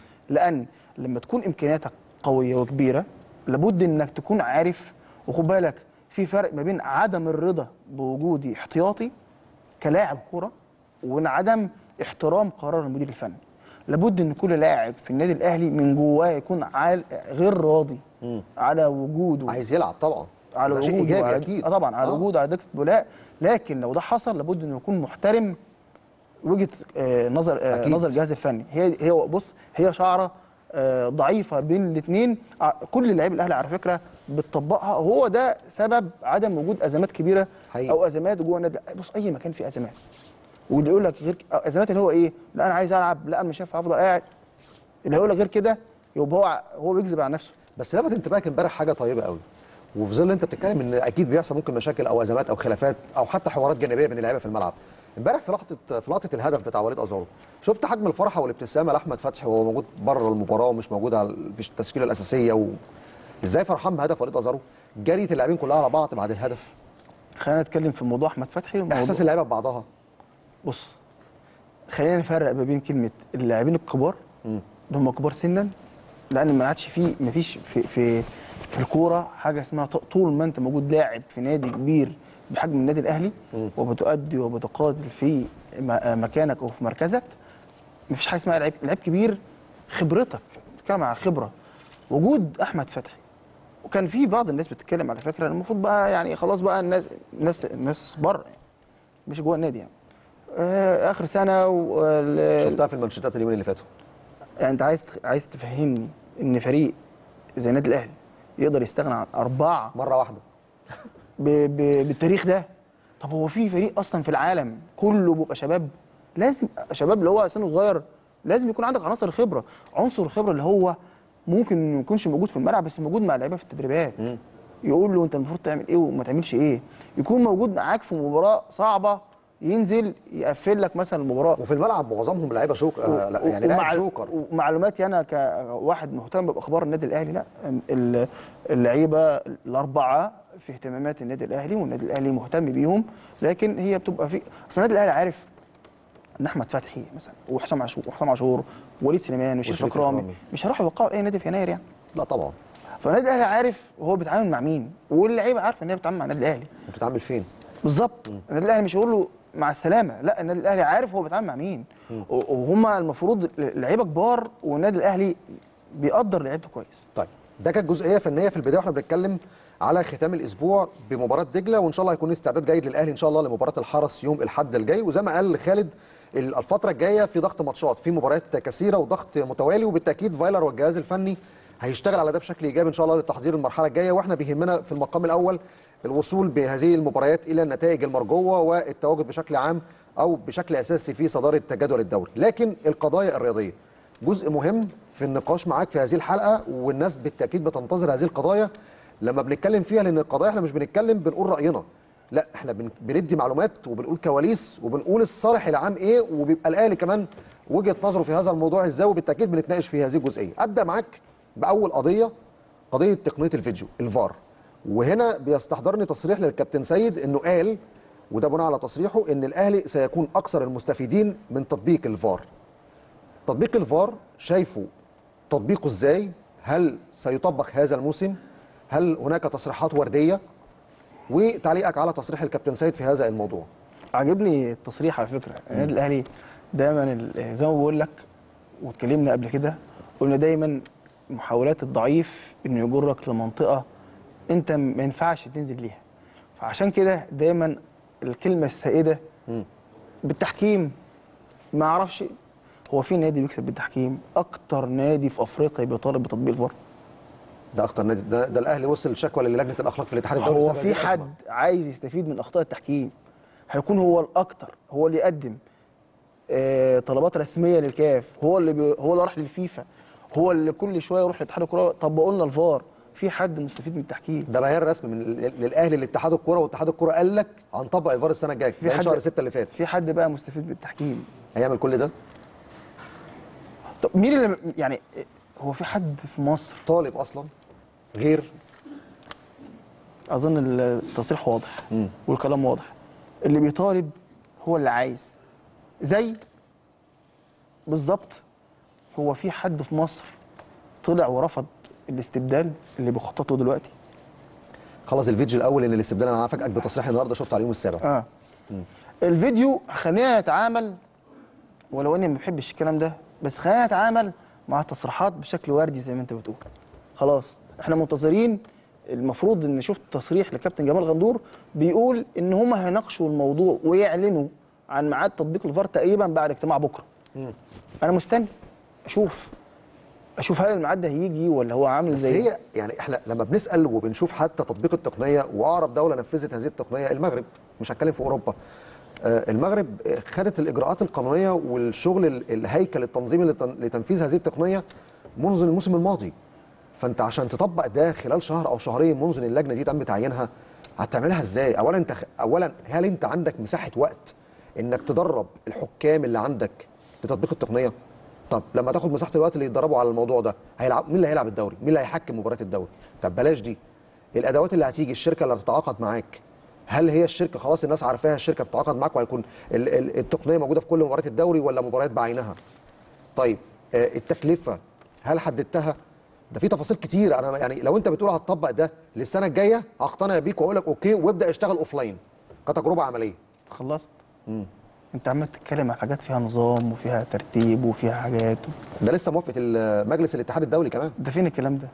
لان لما تكون امكانياتك قويه وكبيره لابد انك تكون عارف وخد بالك في فرق ما بين عدم الرضا بوجودي احتياطي كلاعب كوره وان عدم احترام قرار المدير الفني لابد ان كل لاعب في النادي الاهلي من جواه يكون عال غير راضي على وجوده عايز يلعب طبعا على ده شيء وجوده ايجابي على اكيد آه طبعا على آه. وجوده على دكه بولاء لكن لو ده حصل لابد انه يكون محترم وجهه آه نظر آه أكيد. نظر الجهاز الفني هي هي بص هي شعره آه ضعيفه بين الاثنين كل لعيبه الاهلي على فكره بتطبقها وهو ده سبب عدم وجود ازمات كبيره حقيقي. او ازمات جوه النادي بص اي مكان فيه ازمات واللي يقول لك غير ك- آه، ازمات اللي هو ايه لا انا عايز العب لا انا مش هينفع افضل قاعد اللي هيقول لك غير كده يبقى هو هو بيكذب على نفسه بس لفت انتباهك امبارح حاجه طيبه قوي وفي ظل انت بتتكلم ان اكيد بيحصل ممكن مشاكل او ازمات او خلافات او حتى حوارات جانبيه بين اللعيبه في الملعب امبارح في لقطه في لقطه الهدف بتاع وليد ازارو شفت حجم الفرحه والابتسامه لاحمد فتحي وهو موجود بره المباراه ومش موجود على- في التشكيله الاساسيه و... ازاي فرحان بهدف وليد ازارو جريت اللاعبين كلها على بعض بعد الهدف خلينا نتكلم في موضوع احمد فتحي وموضوع- احساس اللعيبه ببعضها بص خلينا نفرق ما بين كلمه اللاعبين الكبار اللي هم كبار سنا لان ما عادش في ما فيش في في في الكوره حاجه اسمها ط- طول ما انت موجود لاعب في نادي كبير بحجم النادي الاهلي وبتؤدي وبتقاتل في م- مكانك او في مركزك ما فيش حاجه اسمها لعيب لعيب كبير خبرتك بتتكلم على خبره وجود احمد فتحي وكان في بعض الناس بتتكلم على فكره إن المفروض بقى يعني خلاص بقى الناس الناس الناس بره يعني مش جوه النادي يعني آه، اخر سنه وال- شفتها في المانشيتات اليومين اللي فاتوا يعني انت عايز عايز تفهمني ان فريق زي النادي الاهلي يقدر يستغنى عن اربعه مره واحده ب... ب... بالتاريخ ده طب هو في فريق اصلا في العالم كله بيبقى شباب لازم شباب اللي هو سنه صغير لازم يكون عندك عناصر الخبره عنصر الخبره اللي هو ممكن ما يكونش موجود في الملعب بس موجود مع اللعيبه في التدريبات يقول له انت المفروض تعمل ايه وما تعملش ايه يكون موجود معاك في مباراه صعبه ينزل يقفل لك مثلا المباراه وفي الملعب معظمهم لعيبه شوك آه لا يعني لاعب ومع- شوكر ومعلوماتي انا كواحد مهتم باخبار النادي الاهلي لا ال- اللعيبه الاربعه في اهتمامات النادي الاهلي والنادي الاهلي مهتم بيهم لكن هي بتبقى في اصل النادي الاهلي عارف ان احمد فتحي مثلا وحسام عاشور وحسام عاشور ووليد سليمان وشريف وشريف اكرامي إكرامي. مش هيروحوا يوقعوا اي نادي في يناير يعني لا طبعا فالنادي الاهلي عارف هو بيتعامل مع مين واللعيبه عارفه ان هي بتتعامل مع النادي الاهلي بتتعامل فين بالظبط النادي الاهلي مش هيقول له مع السلامه لا النادي الاهلي عارف هو بيتعامل مع مين و- وهم المفروض لعيبه كبار والنادي الاهلي بيقدر لعيبته كويس طيب ده كانت جزئيه فنيه في البدايه واحنا بنتكلم على ختام الاسبوع بمباراه دجله وان شاء الله هيكون استعداد جيد للاهلي ان شاء الله لمباراه الحرس يوم الاحد الجاي وزي ما قال خالد ال- الفتره الجايه في ضغط ماتشات في مباريات كثيره وضغط متوالي وبالتاكيد فايلر والجهاز الفني هيشتغل على ده بشكل ايجابي ان شاء الله لتحضير المرحله الجايه واحنا بيهمنا في المقام الاول الوصول بهذه المباريات الى النتائج المرجوه والتواجد بشكل عام او بشكل اساسي في صداره جدول الدوري لكن القضايا الرياضيه جزء مهم في النقاش معاك في هذه الحلقه والناس بالتاكيد بتنتظر هذه القضايا لما بنتكلم فيها لان القضايا احنا مش بنتكلم بنقول راينا لا احنا بن- بندي معلومات وبنقول كواليس وبنقول الصالح العام ايه وبيبقى الاهلي كمان وجهه نظره في هذا الموضوع ازاي وبالتاكيد بنتناقش في هذه الجزئيه ابدا معاك باول قضيه قضيه تقنيه الفيديو الفار وهنا بيستحضرني تصريح للكابتن سيد انه قال وده بناء على تصريحه ان الاهلي سيكون اكثر المستفيدين من تطبيق الفار تطبيق الفار شايفه تطبيقه ازاي هل سيطبق هذا الموسم هل هناك تصريحات ورديه وتعليقك على تصريح الكابتن سيد في هذا الموضوع عجبني التصريح على فكره النادي الاهلي دايما ال- زي ما بقول لك واتكلمنا قبل كده قلنا دايما محاولات الضعيف انه يجرك لمنطقه انت ما ينفعش تنزل ليها فعشان كده دايما الكلمه السائده بالتحكيم ما اعرفش هو في نادي بيكسب بالتحكيم اكتر نادي في افريقيا بيطالب بتطبيق الفار ده اكتر نادي ده, ده الاهلي وصل شكوى للجنه الاخلاق في الاتحاد الدولي هو بسبب في هذه الأزمة. حد عايز يستفيد من اخطاء التحكيم هيكون هو الاكتر هو اللي يقدم آه، طلبات رسميه للكاف هو اللي بي هو اللي راح للفيفا هو اللي كل شويه يروح لاتحاد الكوره طبقوا لنا الفار في حد مستفيد من التحكيم ده بيان رسمي من للاهلي لاتحاد الكوره واتحاد الكوره قال لك هنطبق الفار السنه الجايه في في حد- شهر 6 اللي فات في حد بقى مستفيد من التحكيم هيعمل كل ده طب مين اللي يعني هو في حد في مصر طالب اصلا غير اظن التصريح واضح والكلام واضح اللي بيطالب هو اللي عايز زي بالظبط هو في حد في مصر طلع ورفض الاستبدال اللي بيخطط له دلوقتي خلص الفيديو الاول ان الاستبدال انا هفاجئك بتصريح النهارده شفته على اليوم السابع اه الفيديو خلينا نتعامل ولو اني ما بحبش الكلام ده بس خلينا نتعامل مع التصريحات بشكل وردي زي ما انت بتقول خلاص احنا منتظرين المفروض ان شفت تصريح لكابتن جمال غندور بيقول ان هم هيناقشوا الموضوع ويعلنوا عن ميعاد تطبيق الفار تقريبا بعد اجتماع بكره انا مستني اشوف اشوف هل الميعاد ده هيجي ولا هو عامل بس زي هي يعني احنا لما بنسال وبنشوف حتى تطبيق التقنيه واقرب دوله نفذت هذه التقنيه المغرب مش هتكلم في اوروبا آه، المغرب آه، خدت الاجراءات القانونيه والشغل ال- الهيكل التنظيمي لتن- لتنفيذ هذه التقنيه منذ الموسم الماضي فانت عشان تطبق ده خلال شهر او شهرين منذ ان اللجنه دي تم تعيينها هتعملها ازاي اولا انت خ- اولا هل انت عندك مساحه وقت انك تدرب الحكام اللي عندك لتطبيق التقنيه طب لما تاخد مساحه الوقت اللي يتدربوا على الموضوع ده هيلعب مين اللي هيلعب الدوري مين اللي هيحكم مباريات الدوري طب بلاش دي الادوات اللي هتيجي الشركه اللي هتتعاقد معاك هل هي الشركه خلاص الناس عارفاها الشركه بتتعاقد معاك وهيكون ال- ال- التقنيه موجوده في كل مباريات الدوري ولا مباريات بعينها طيب آه، التكلفه هل حددتها ده في تفاصيل كتير انا يعني لو انت بتقول هتطبق ده للسنه الجايه هقتنع بيك واقول لك اوكي وابدا اشتغل اوف لاين كتجربه عمليه خلصت انت عمال تتكلم عن حاجات فيها نظام وفيها ترتيب وفيها حاجات ده لسه موافقه ال- مجلس الاتحاد الدولي كمان ده فين الكلام ده؟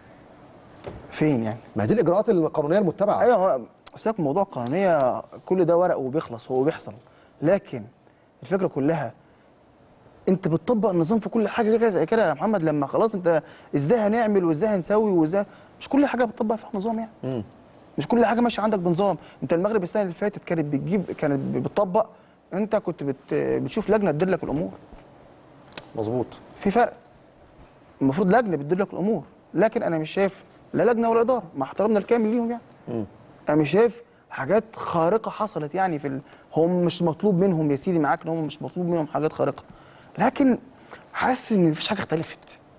فين يعني؟ ما هي دي الاجراءات القانونيه المتبعه ايوه هو سيبك من موضوع القانونيه كل ده ورق وبيخلص هو بيحصل لكن الفكره كلها انت بتطبق النظام في كل حاجه كده زي كده يا محمد لما خلاص انت ازاي هنعمل وازاي هنسوي وازاي مش كل حاجه بتطبق فيها نظام يعني مش كل حاجه ماشيه عندك بنظام انت المغرب السنه اللي فاتت كانت بتجيب كانت بتطبق انت كنت بت بتشوف لجنه تدير لك الامور مظبوط في فرق المفروض لجنه بتدير لك الامور لكن انا مش شايف لا لجنه ولا اداره مع احترامنا الكامل ليهم يعني انا مش شايف حاجات خارقه حصلت يعني في ال... هم مش مطلوب منهم يا سيدي معاك ان هم مش مطلوب منهم حاجات خارقه لكن حاسس ان مفيش حاجه اختلفت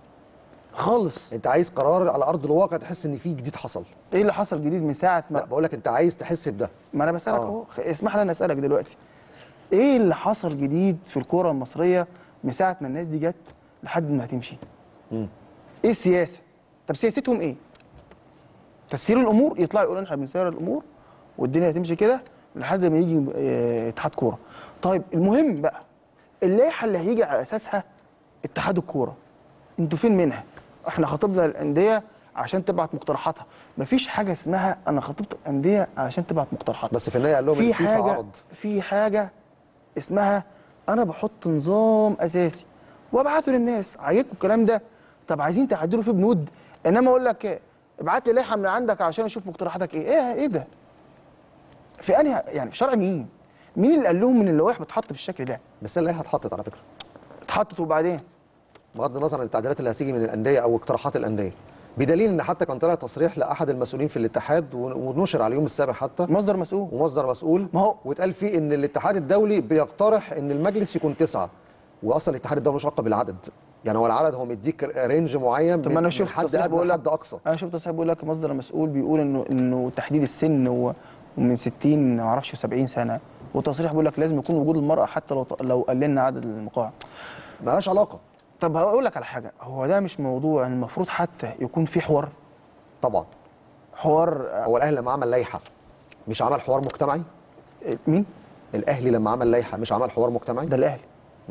خالص انت عايز قرار على ارض الواقع تحس ان في جديد حصل ايه اللي حصل جديد من ساعه لا ما بقول لك انت عايز تحس بده ما انا بسالك آه. اهو خ- اسمح لي انا اسالك دلوقتي ايه اللي حصل جديد في الكره المصريه من ساعه ما الناس دي جت لحد ما هتمشي ايه السياسه طب سياستهم ايه تسيير الامور يطلعوا يقولوا احنا بنسير الامور والدنيا هتمشي كده لحد ما يجي آه، اتحاد كوره طيب المهم بقى اللائحه اللي هيجي على اساسها اتحاد الكوره انتوا فين منها احنا خاطبنا الانديه عشان تبعت مقترحاتها مفيش حاجه اسمها انا خاطبت الانديه عشان تبعت مقترحاتها بس في النهايه قال لهم في الفيفا حاجه عرض في حاجه اسمها انا بحط نظام اساسي وابعته للناس عاجبكم الكلام ده طب عايزين تعدلوا فيه بنود انما اقول لك إيه؟ ابعت لي لائحه من عندك عشان اشوف مقترحاتك ايه ايه ايه ده في انهي يعني في شرع مين مين اللي قال لهم ان اللوائح بتتحط بالشكل ده بس اللائحه اتحطت على فكره اتحطت وبعدين بغض النظر عن التعديلات اللي هتيجي من الانديه او اقتراحات الانديه بدليل ان حتى كان طلع تصريح لاحد المسؤولين في الاتحاد ون- ونشر على اليوم السابع حتى مصدر مسؤول ومصدر مسؤول ما هو- واتقال فيه ان الاتحاد الدولي بيقترح ان المجلس يكون تسعه واصلا الاتحاد الدولي مش رقم بالعدد يعني هو العدد هو مديك رينج معين طب من- ما انا من شفت حد تصريح ادنى بيقول لك لحد اقصى انا شفت تصريح بيقول لك مصدر مسؤول بيقول انه انه تحديد السن و- ومن 60 ما اعرفش 70 سنه وتصريح بيقول لك لازم يكون وجود المراه حتى لو لو قللنا عدد المقاعد مالهاش علاقه طب هقول لك على حاجه هو ده مش موضوع المفروض حتى يكون في حوار طبعا حوار هو الاهلي لما عمل لائحه مش عمل حوار مجتمعي آه، مين الاهلي لما عمل لائحه مش عمل حوار مجتمعي ده الاهلي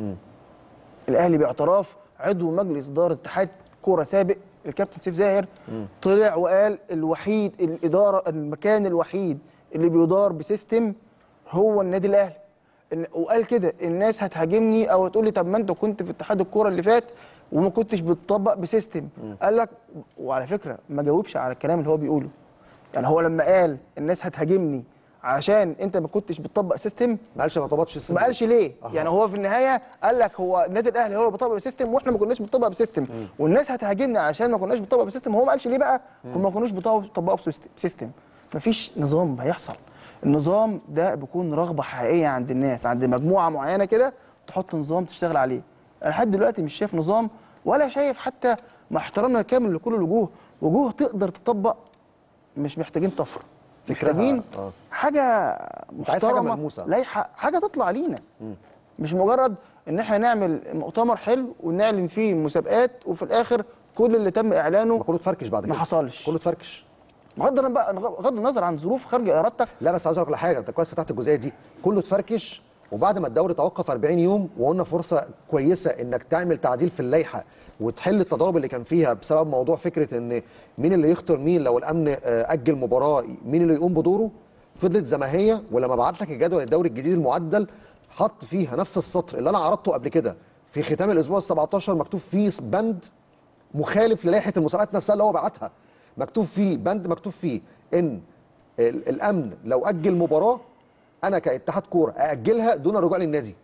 الاهلي باعتراف عضو مجلس اداره اتحاد كوره سابق الكابتن سيف زاهر طلع وقال الوحيد الاداره المكان الوحيد اللي بيدار بسيستم هو النادي الاهلي إن- وقال كده الناس هتهاجمني او هتقول لي طب ما انت كنت في اتحاد الكوره اللي فات وما كنتش بتطبق بسيستم قال لك وعلى فكره ما جاوبش على الكلام اللي هو بيقوله يعني هو لما قال الناس هتهاجمني عشان انت ما كنتش بتطبق سيستم ما قالش ما طبطش السن ما قالش ليه أها. يعني هو في النهايه قال لك هو النادي الاهلي هو اللي بيطبق بسيستم واحنا ما كناش بنطبق بسيستم والناس هتهاجمنا عشان ما كناش بنطبق بسيستم هو ما قالش ليه بقى هم ما كانوش بيطبقوا بسيستم مفيش نظام هيحصل النظام ده بيكون رغبه حقيقيه عند الناس عند مجموعه معينه كده تحط نظام تشتغل عليه انا لحد دلوقتي مش شايف نظام ولا شايف حتى مع احترامنا الكامل لكل الوجوه وجوه تقدر تطبق مش محتاجين طفره فكرها- محتاجين آه. حاجه عايز حاجة محترمه ملموسة. لايحه حاجه تطلع لينا مش مجرد ان احنا نعمل مؤتمر حلو ونعلن فيه مسابقات وفي الاخر كل اللي تم ما اعلانه كله اتفركش بعد ما كده حصلش. كله اتفركش بغض النظر بقى بغض النظر عن ظروف خارج ارادتك لا بس عايز اقول لك على حاجه انت كويس فتحت الجزئيه دي كله اتفركش وبعد ما الدوري توقف 40 يوم وقلنا فرصه كويسه انك تعمل تعديل في اللائحه وتحل التضارب اللي كان فيها بسبب موضوع فكره ان مين اللي يختار مين لو الامن آه، اجل مباراه مين اللي يقوم بدوره فضلت زي ما هي ولما بعت لك الجدول الدوري الجديد المعدل حط فيها نفس السطر اللي انا عرضته قبل كده في ختام الاسبوع ال 17 مكتوب فيه بند مخالف للائحه المسابقات نفسها اللي هو بعتها مكتوب فيه بند مكتوب فيه ان ال- الامن لو اجل مباراه انا كاتحاد كوره ااجلها دون رجوع للنادي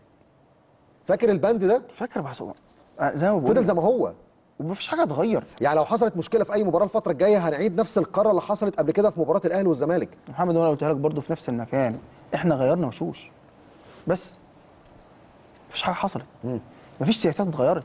فاكر البند ده فاكر محسوب زي ما بقول فضل زي ما هو ومفيش حاجه اتغير يعني لو حصلت مشكله في اي مباراه الفتره الجايه هنعيد نفس القاره اللي حصلت قبل كده في مباراه الاهلي والزمالك محمد وانا قلت لك برضه في نفس المكان احنا غيرنا وشوش بس مفيش حاجه حصلت مفيش سياسات اتغيرت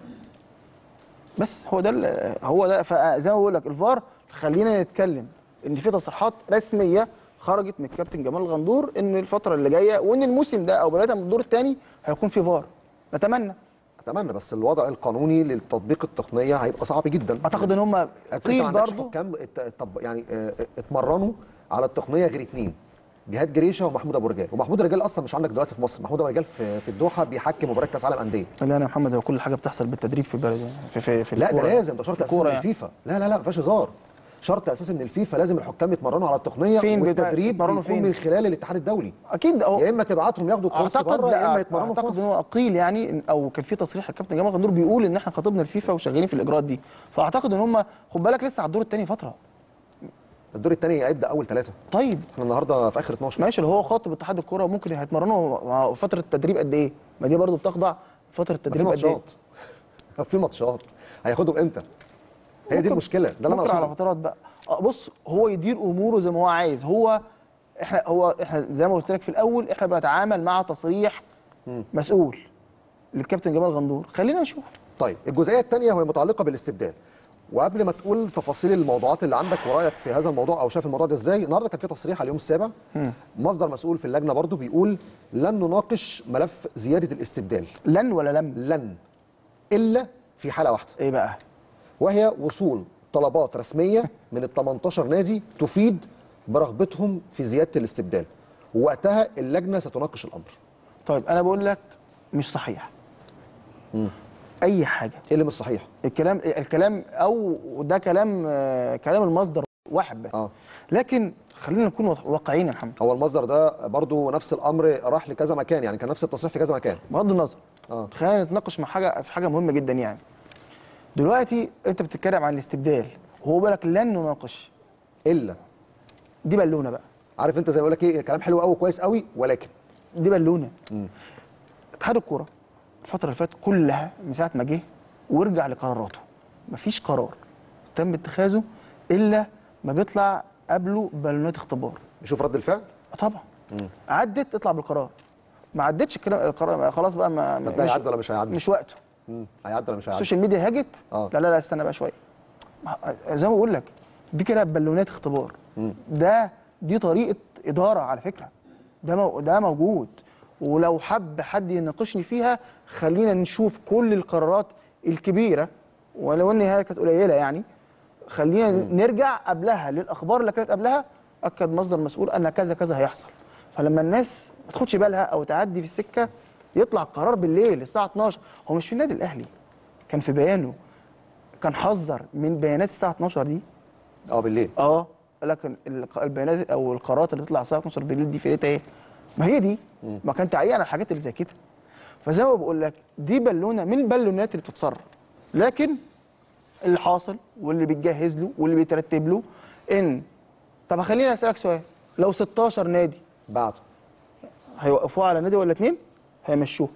بس هو ده ال- هو ده فزي ما بقول لك الفار خلينا نتكلم ان في تصريحات رسميه خرجت من الكابتن جمال الغندور ان الفتره اللي جايه وان الموسم ده او بدايه من الدور الثاني هيكون في فار نتمنى اتمنى بس الوضع القانوني للتطبيق التقنيه هيبقى صعب جدا اعتقد ان هم أنت ما قيل عندكش برضه حكام ات- طب يعني اه، اتمرنوا على التقنيه غير اتنين جهاد جريشه ومحمود ابو رجال ومحمود رجال اصلا مش عندك دلوقتي في مصر محمود ابو رجال في, في الدوحه بيحكم مباراه كاس عالم انديه لا انا يا محمد هو كل حاجه بتحصل بالتدريب في البلد في في, في لا ده الكورة. لازم ده شرط في اساسي الكورة من يعني. الفيفا لا لا لا ما فيهاش هزار شرط اساسي من الفيفا لازم الحكام يتمرنوا على التقنيه فين بتاع- والتدريب يتمرنوا بيكون فين؟ من خلال الاتحاد الدولي اكيد هو يا اما تبعتهم ياخدوا كورس اعتقد بره يا اما لا، يتمرنوا في اعتقد ان مصر هو قيل يعني إن- او كان في تصريح الكابتن جمال غندور بيقول ان احنا خاطبنا الفيفا وشغالين في الاجراءات دي فاعتقد ان هم خد بالك لسه على الدور الثاني فتره الدور الثاني هيبدا اول ثلاثه طيب احنا النهارده في اخر 12 ماشي اللي هو خاطب اتحاد الكوره وممكن هيتمرنوا مع فتره التدريب قد ايه ما دي برضو بتخضع فتره في التدريب قد ايه ماتشات في ماتشات هياخدهم امتى هي دي ممكن- المشكله ده اللي انا ممكن على اقصده فترات بقى آه، بص هو يدير اموره زي ما هو عايز هو احنا هو احنا زي ما قلت لك في الاول احنا بنتعامل مع تصريح مسؤول للكابتن جمال غندور خلينا نشوف طيب الجزئيه الثانيه وهي متعلقه بالاستبدال وقبل ما تقول تفاصيل الموضوعات اللي عندك ورايك في هذا الموضوع او شايف الموضوع ده ازاي النهارده كان في تصريح على اليوم السابع مصدر مسؤول في اللجنه برضو بيقول لن نناقش ملف زياده الاستبدال لن ولا لم لن الا في حاله واحده ايه بقى وهي وصول طلبات رسميه من ال 18 نادي تفيد برغبتهم في زياده الاستبدال ووقتها اللجنه ستناقش الامر طيب انا بقول لك مش صحيح اي حاجه ايه اللي مش صحيح الكلام الكلام او ده كلام آه، كلام المصدر واحد بس اه لكن خلينا نكون واقعيين يا محمد هو المصدر ده برضو نفس الامر راح لكذا مكان يعني كان نفس التصريح في كذا مكان بغض النظر اه خلينا نتناقش مع حاجه في حاجه مهمه جدا يعني دلوقتي انت بتتكلم عن الاستبدال وهو بالك لن نناقش الا دي بالونه بقى عارف انت زي ما بقول لك ايه كلام حلو قوي كويس قوي ولكن دي بالونه اتحاد الكوره الفتره اللي فاتت كلها من ساعه ما جه وارجع لقراراته مفيش قرار تم اتخاذه الا ما بيطلع قبله بالونات اختبار نشوف رد الفعل طبعا عدت اطلع بالقرار ما عدتش الكلام القرار خلاص بقى ما طب ده مش- هيعدي ولا مش هيعدي؟ مش وقته مم. هيعدي ولا مش هيعدي؟ السوشيال ميديا هاجت آه. لا لا لا استنى بقى شويه ما- زي ما بقول لك دي كده بالونات اختبار ده دي طريقه اداره على فكره ده مو ده موجود ولو حب حد يناقشني فيها خلينا نشوف كل القرارات الكبيره ولو ان هي كانت قليله يعني خلينا نرجع قبلها للاخبار اللي كانت قبلها اكد مصدر مسؤول ان كذا كذا هيحصل فلما الناس ما تاخدش بالها او تعدي في السكه يطلع قرار بالليل الساعه 12 هو مش في النادي الاهلي كان في بيانه كان حذر من بيانات الساعه 12 دي اه بالليل اه لكن الق- البيانات او القرارات اللي تطلع الساعه 12 بالليل دي فايدتها ايه؟ ما هي دي ما كان تعليق على الحاجات اللي زي كده فزي ما بقول لك دي بالونه من البالونات اللي بتتسرب لكن اللي حاصل واللي بيتجهز له واللي بيترتب له ان طب خليني اسالك سؤال لو 16 نادي بعته هيوقفوه على نادي ولا اتنين هيمشوه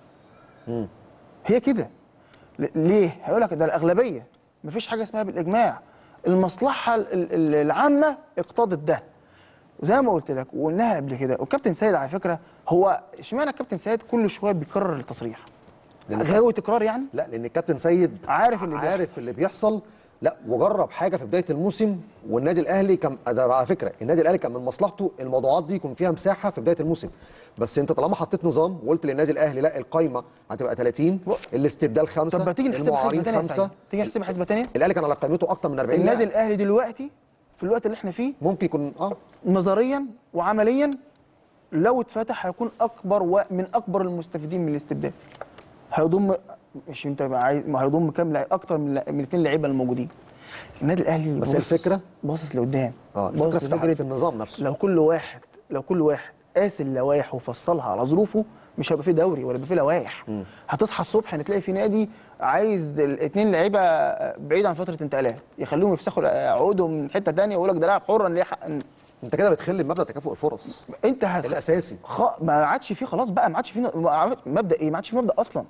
هي كده ل- ليه هيقول لك ده الاغلبيه مفيش حاجه اسمها بالاجماع المصلحه ال- ال- العامه اقتضت ده وزي ما قلت لك وقلناها قبل كده والكابتن سيد على فكره هو اشمعنى الكابتن سيد كل شويه بيكرر التصريح لأن غاوي تكرار يعني لا لان الكابتن سيد عارف اللي عارف بيحصل. اللي بيحصل لا وجرب حاجه في بدايه الموسم والنادي الاهلي كان ده على فكره النادي الاهلي كان من مصلحته الموضوعات دي يكون فيها مساحه في بدايه الموسم بس انت طالما حطيت نظام وقلت للنادي الاهلي لا القايمه هتبقى 30 الاستبدال خمسه طب ما تيجي نحسبها حسبه المعارين ثانيه يا خمسه سعيد تيجي نحسبها حسبه ثانيه الاهلي كان على قائمته اكتر من 40 النادي لاعب. الاهلي دلوقتي في الوقت اللي احنا فيه ممكن يكون اه نظريا وعمليا لو اتفتح هيكون اكبر ومن اكبر المستفيدين من الاستبدال هيضم مش انت بقى عايز ما هيضم كام لعيب اكتر من من الاثنين لعيبه الموجودين النادي الاهلي بس باصص- الفكرة؟ باصص لقدام اه الفكره باصص في, تحت- في النظام نفسه لو كل واحد لو كل واحد قاس اللوائح وفصلها على ظروفه مش هيبقى فيه دوري ولا هيبقى فيه لوائح هتصحى الصبح هتلاقي في نادي عايز الاثنين لعيبه بعيد عن فتره انتقالات يخليهم يفسخوا عقودهم من حته ثانيه ويقول لك ده لاعب حر ليه حق انت كده بتخلي بمبدا تكافؤ الفرص انت هت... الاساسي خ... ما عادش فيه خلاص بقى ما عادش فيه ما عاد- مبدا ايه ما عادش فيه مبدا اصلا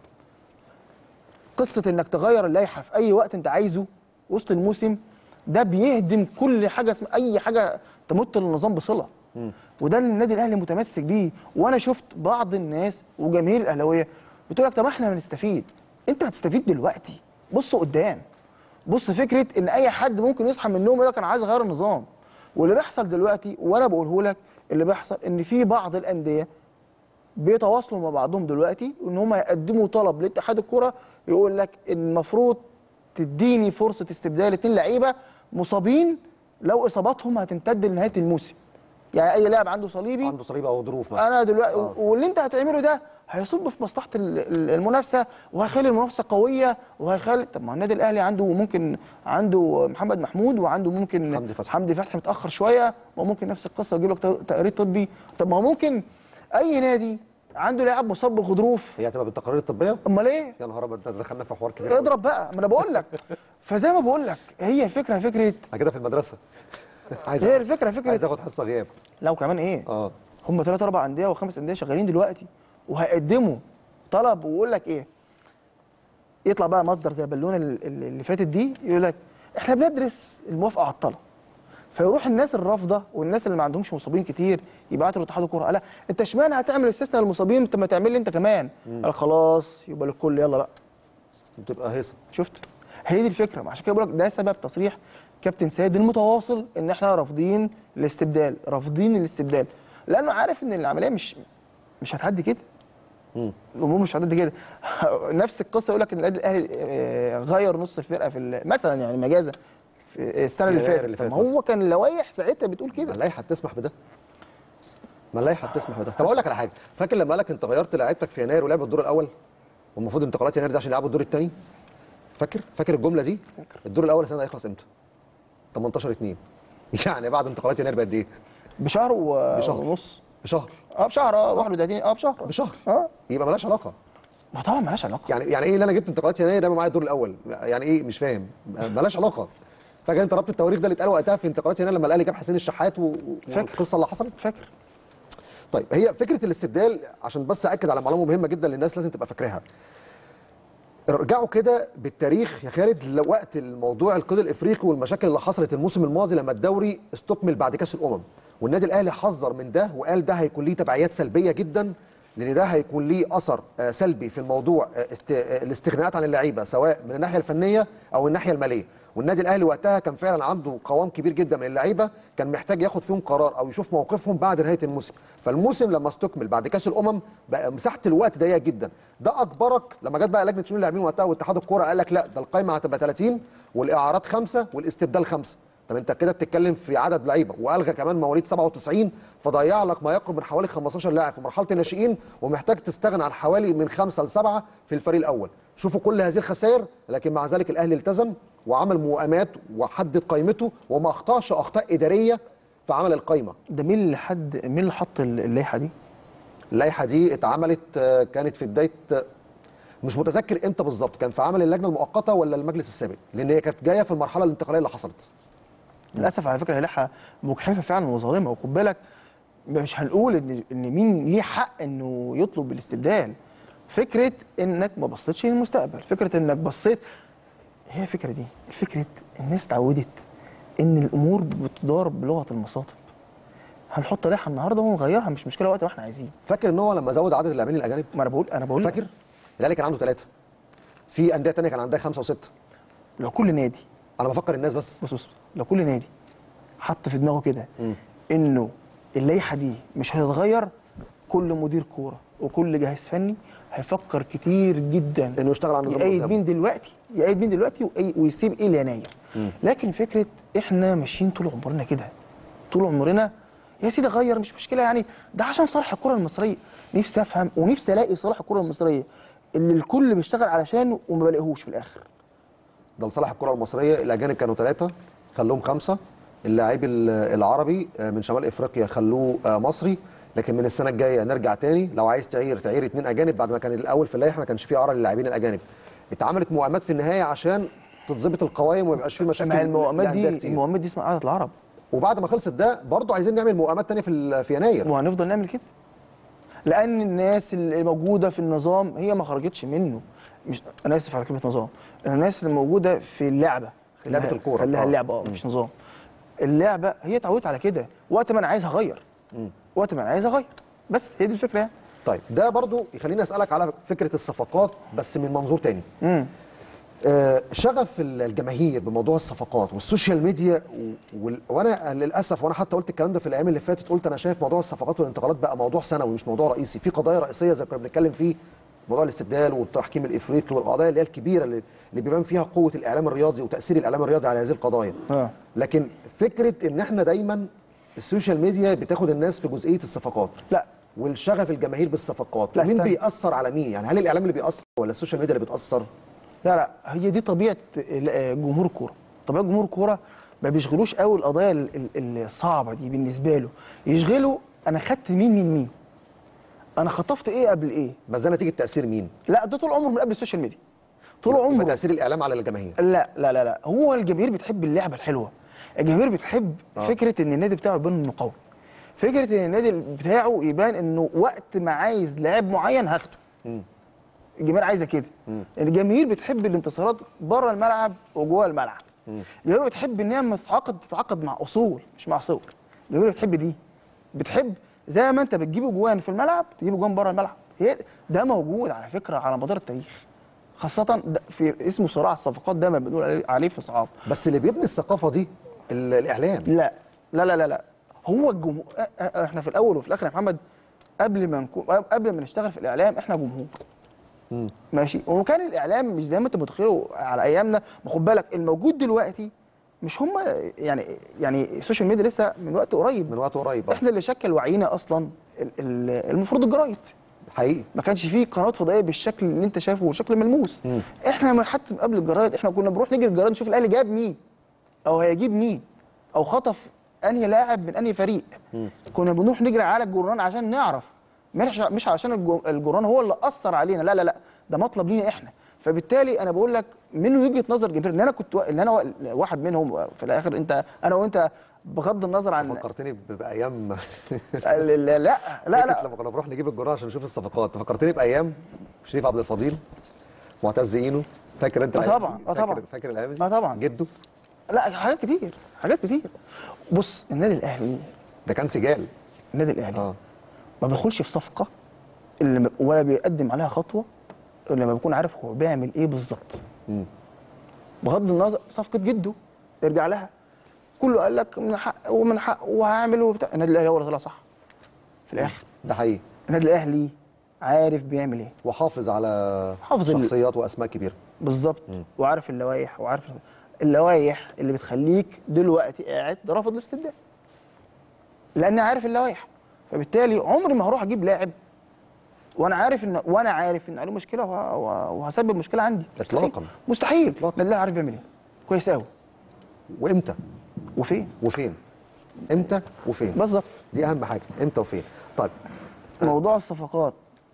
قصه انك تغير اللائحه في اي وقت انت عايزه وسط الموسم ده بيهدم كل حاجه اسمها اي حاجه تمت للنظام بصله وده اللي النادي الاهلي متمسك بيه وانا شفت بعض الناس وجماهير الاهلاويه بتقول لك طب احنا هنستفيد انت هتستفيد دلوقتي بص قدام بص فكره ان اي حد ممكن يصحى من النوم يقول لك انا عايز اغير النظام واللي بيحصل دلوقتي وانا بقوله لك اللي بيحصل ان في بعض الانديه بيتواصلوا مع بعضهم دلوقتي ان هم يقدموا طلب لاتحاد الكوره يقول لك المفروض تديني فرصه استبدال اتنين لعيبه مصابين لو اصاباتهم هتمتد لنهايه الموسم يعني اي لاعب عنده صليبي عنده صليب او ظروف مثلا انا دلوقتي آه. واللي انت هتعمله ده هيصب في مصلحه ال- ال- المنافسه وهيخلي المنافسه قويه وهيخلي طب ما هو النادي الاهلي عنده ممكن عنده محمد محمود وعنده ممكن حمدي فتحي. حمدي فتحي متاخر شويه وممكن نفس القصه يجيب لك تق- تقرير طبي طب ما هو ممكن اي نادي عنده لاعب مصاب بغضروف هي هتبقى بالتقارير الطبيه امال ايه؟ يا نهار ابيض ده دخلنا في حوار كبير اضرب بقى ما انا بقول لك فزي ما بقول لك هي الفكره فكره انا كده في المدرسه عايز هي آخد- الفكره فكره عايز اخد حصه غياب لو كمان ايه؟ اه هم ثلاث اربع انديه وخمس انديه شغالين دلوقتي وهيقدموا طلب ويقول لك ايه يطلع بقى مصدر زي بالونه ال- ال- اللي فاتت دي يقول لك احنا بندرس الموافقه على الطلب فيروح الناس الرافضه والناس اللي ما عندهمش مصابين كتير يبعتوا لاتحاد الكوره لا انت اشمعنى هتعمل استثناء للمصابين انت ما تعمل لي انت كمان قال خلاص يبقى للكل يلا بقى بتبقى هيصه شفت هي دي الفكره عشان كده بقول لك ده سبب تصريح كابتن سيد المتواصل ان احنا رافضين الاستبدال رافضين الاستبدال لانه عارف ان العمليه مش مش هتعدي كده الامور مش هتعدي كده نفس القصه يقول لك ان النادي الاهلي آه، غير نص الفرقه في ال- مثلا يعني مجازا في السنه اللي يناير فاتت اللي طب ما فات هو كان اللوائح ساعتها بتقول ما كده اللائحه بتسمح بده ما اللائحه بتسمح بده طب اقول لك على حاجه فاكر لما قالك انت غيرت لعيبتك في يناير ولعبوا الدور الاول والمفروض انتقالات يناير ده عشان يلعبوا الدور الثاني فاكر فاكر الجمله دي فاكر. الدور الاول السنه ده هيخلص امتى 18 2 يعني بعد انتقالات يناير بقد ايه بشهر و- بشهر. ونص بشهر اه بشهر اه 31 اه بشهر بشهر اه يبقى مالهاش علاقه ما طبعا مالهاش علاقه يعني يعني ايه اللي انا جبت انتقالات يناير ده معايا الدور الاول يعني ايه مش فاهم مالهاش علاقه فاكر انت ربط التواريخ ده اللي اتقال وقتها في انتقالات يناير لما الاهلي جاب حسين الشحات و- فاكر. والقصه اللي حصلت فاكر طيب هي فكره الاستبدال عشان بس اكد على معلومه مهمه جدا للناس لازم تبقى فاكراها ارجعوا كده بالتاريخ يا خالد لوقت الموضوع القيد الافريقي والمشاكل اللي حصلت الموسم الماضي لما الدوري استكمل بعد كاس الامم والنادي الاهلي حذر من ده وقال ده هيكون ليه تبعيات سلبيه جدا لان ده هيكون ليه اثر آه، سلبي في الموضوع آه، است... آه، الاستغناءات عن اللعيبه سواء من الناحيه الفنيه او الناحيه الماليه والنادي الاهلي وقتها كان فعلا عنده قوام كبير جدا من اللعيبه كان محتاج ياخد فيهم قرار او يشوف موقفهم بعد نهايه الموسم فالموسم لما استكمل بعد كاس الامم بقى مساحه الوقت ضيقه جدا ده اجبرك لما جت بقى لجنه شؤون اللاعبين وقتها واتحاد الكوره قال لك لا ده القايمه هتبقى 30 والاعارات خمسه والاستبدال خمسه طب انت كده بتتكلم في عدد لعيبه والغى كمان مواليد 97 فضيع لك ما يقرب من حوالي 15 لاعب في مرحله الناشئين ومحتاج تستغنى عن حوالي من خمسه لسبعه في الفريق الاول شوفوا كل هذه الخسائر لكن مع ذلك الاهلي التزم وعمل موائمات وحدد قائمته وما اخطاش اخطاء اداريه في عمل القائمه ده مين اللي حد مين اللي حط اللائحه دي؟ اللائحه دي اتعملت آه، كانت في بدايه آه، مش متذكر امتى بالظبط كان في عمل اللجنه المؤقته ولا المجلس السابق لان هي كانت جايه في المرحله الانتقاليه اللي حصلت للاسف على فكره هي لائحه مجحفه فعلا وظالمه وخد بالك مش هنقول ان ان مين ليه حق انه يطلب الاستبدال فكره انك ما بصيتش للمستقبل فكره انك بصيت هي الفكره دي الفكره الناس اتعودت ان الامور بتدار بلغه المصاطب هنحط لائحه النهارده ونغيرها مش مشكله وقت ما احنا عايزين فاكر ان هو لما زود عدد اللاعبين الاجانب ما انا بقول انا بقول لك فاكر الاهلي كان عنده ثلاثه في انديه ثانيه كان عندها خمسه وسته لو كل نادي انا بفكر الناس بس بص بص لو كل نادي حط في دماغه كده انه اللائحه دي مش هتتغير كل مدير كوره وكل جهاز فني هيفكر كتير جدا انه يشتغل على النظام يأيد قدامه. مين دلوقتي يأيد مين دلوقتي وأي- ويسيب ايه ليناير لكن فكره احنا ماشيين طول عمرنا كده طول عمرنا يا سيدي غير مش مشكله يعني ده عشان صالح الكره المصريه نفسي افهم ونفسي الاقي صالح الكره المصريه اللي الكل بيشتغل علشانه وما بلاقيهوش في الاخر ده لصالح الكره المصريه الاجانب كانوا ثلاثه خلوهم خمسه اللاعب ال- العربي آه، من شمال افريقيا خلوه آه، مصري لكن من السنه الجايه نرجع تاني لو عايز تعير تعير اثنين اجانب بعد ما كان الاول في اللائحه ما كانش فيه عرى للاعبين الاجانب اتعملت موائمات في النهايه عشان تتظبط القوائم وما يبقاش فيه مشاكل ما هي الموائمات لأندية دي كتير. الموائمات دي اسمها قعده العرب وبعد ما خلصت ده برضه عايزين نعمل موائمات تانية في ال- في يناير وهنفضل نعمل كده لان الناس اللي موجوده في النظام هي ما خرجتش منه مش انا اسف على كلمه نظام الناس اللي موجوده في اللعبه لعبة خليها- الكورة. خليها آه. اللعبه اه مش نظام اللعبه هي اتعودت على كده وقت ما انا عايز هغير وقت ما انا عايز اغير بس هي دي الفكره يعني طيب ده برضو يخليني اسالك على فكره الصفقات بس من منظور تاني امم آه، شغف الجماهير بموضوع الصفقات والسوشيال ميديا و- وال- وانا للاسف وانا حتى قلت الكلام ده في الايام اللي فاتت قلت انا شايف موضوع الصفقات والانتقالات بقى موضوع سنوي مش موضوع رئيسي في قضايا رئيسيه زي ما كنا بنتكلم فيه موضوع الاستبدال والتحكيم الافريقي والقضايا اللي هي الكبيره اللي, اللي بيبان فيها قوه الاعلام الرياضي وتاثير الاعلام الرياضي على هذه القضايا اه لكن فكره ان احنا دايما السوشيال ميديا بتاخد الناس في جزئيه الصفقات لا والشغف الجماهير بالصفقات لا، مين استنى. بيأثر على مين يعني هل الاعلام اللي بيأثر ولا السوشيال ميديا اللي بتأثر لا لا هي دي طبيعه ال- جمهور الكوره طبيعه جمهور الكوره ما بيشغلوش قوي القضايا ال- ال- الصعبه دي بالنسبه له يشغله انا خدت مين من مين انا خطفت ايه قبل ايه بس ده نتيجه تأثير مين لا ده طول عمره من قبل السوشيال ميديا طول يبقى عمره تأثير الاعلام على الجماهير لا لا لا لا هو الجماهير بتحب اللعبه الحلوه الجماهير بتحب آه. فكره ان النادي بتاعه يبان انه قوي فكره ان النادي بتاعه يبان انه وقت ما عايز لاعب معين هاخده مم. الجماهير عايزه كده الجماهير بتحب الانتصارات بره الملعب وجوه الملعب الجماهير بتحب ان هي لما تتعاقد تتعاقد مع اصول مش مع صور الجماهير بتحب دي بتحب زي ما انت بتجيب جوان في الملعب تجيب جوان بره الملعب هي ده موجود على فكره على مدار التاريخ خاصة ده في اسمه صراع الصفقات ده ما بنقول عليه- عليه في صعاب بس اللي بيبني الثقافه دي ال- الاعلام لا لا لا لا لا هو الجمهور اه- اه- احنا في الاول وفي الاخر يا محمد قبل ما نكون قبل ما نشتغل في الاعلام احنا جمهور ماشي وكان الاعلام مش زي ما انت متخيل على ايامنا ما خد بالك الموجود دلوقتي مش هم يعني يعني السوشيال ميديا لسه من وقت قريب من وقت قريب آه. احنا اللي شكل وعينا اصلا ال- ال- المفروض الجرايد حقيقي ما كانش فيه قنوات فضائيه بالشكل اللي انت شايفه وشكل ملموس مم. احنا من حتى قبل الجرايد احنا كنا بنروح نجري الجرايد نشوف الاهلي جاب مين او هيجيب مين او خطف انهي لاعب من انهي فريق كنا بنروح نجري على الجران عشان نعرف مش مش عشان الج- الجران هو اللي اثر علينا لا لا لا ده مطلب لينا احنا فبالتالي انا بقول لك من وجهه نظر جماهير ان انا كنت وا- ان انا واحد منهم في الاخر انت انا وانت بغض النظر عن فكرتني ب- بايام لا لا لا, لا, فكرة لما كنا بنروح نجيب الجرعه عشان نشوف الصفقات فكرتني بايام شريف عبد الفضيل معتز اينو فاكر انت آه الأيام طبعا، دي؟ آه فاكر- طبعا. فاكر الايام دي آه طبعا. جده لا حاجات كتير حاجات كتير بص النادي الاهلي ده كان سجال النادي الاهلي اه ما بيدخلش في صفقه اللي م- ولا بيقدم عليها خطوه الا لما بيكون عارف هو بيعمل ايه بالظبط مم. بغض النظر صفقه جده يرجع لها كله قال لك من حق ومن حق وهعمل وبتاع النادي الاهلي هو اللي طلع صح في الاخر ده حقيقي النادي الاهلي عارف بيعمل ايه وحافظ على حافظ ال- شخصيات واسماء كبيره بالظبط وعارف اللوائح وعارف اللوائح اللي بتخليك دلوقتي قاعد رافض الاستبدال لان عارف اللوائح فبالتالي عمري ما هروح اجيب لاعب وانا عارف ان وانا عارف ان عليه مشكله وه- وه- وهسبب مشكله عندي مستحيل. إطلاقاً. مستحيل إطلاقاً. النادي الاهلي عارف بيعمل ايه كويس قوي وامتى وفين وفين امتى وفين بالظبط دي اهم حاجه امتى وفين طيب موضوع الصفقات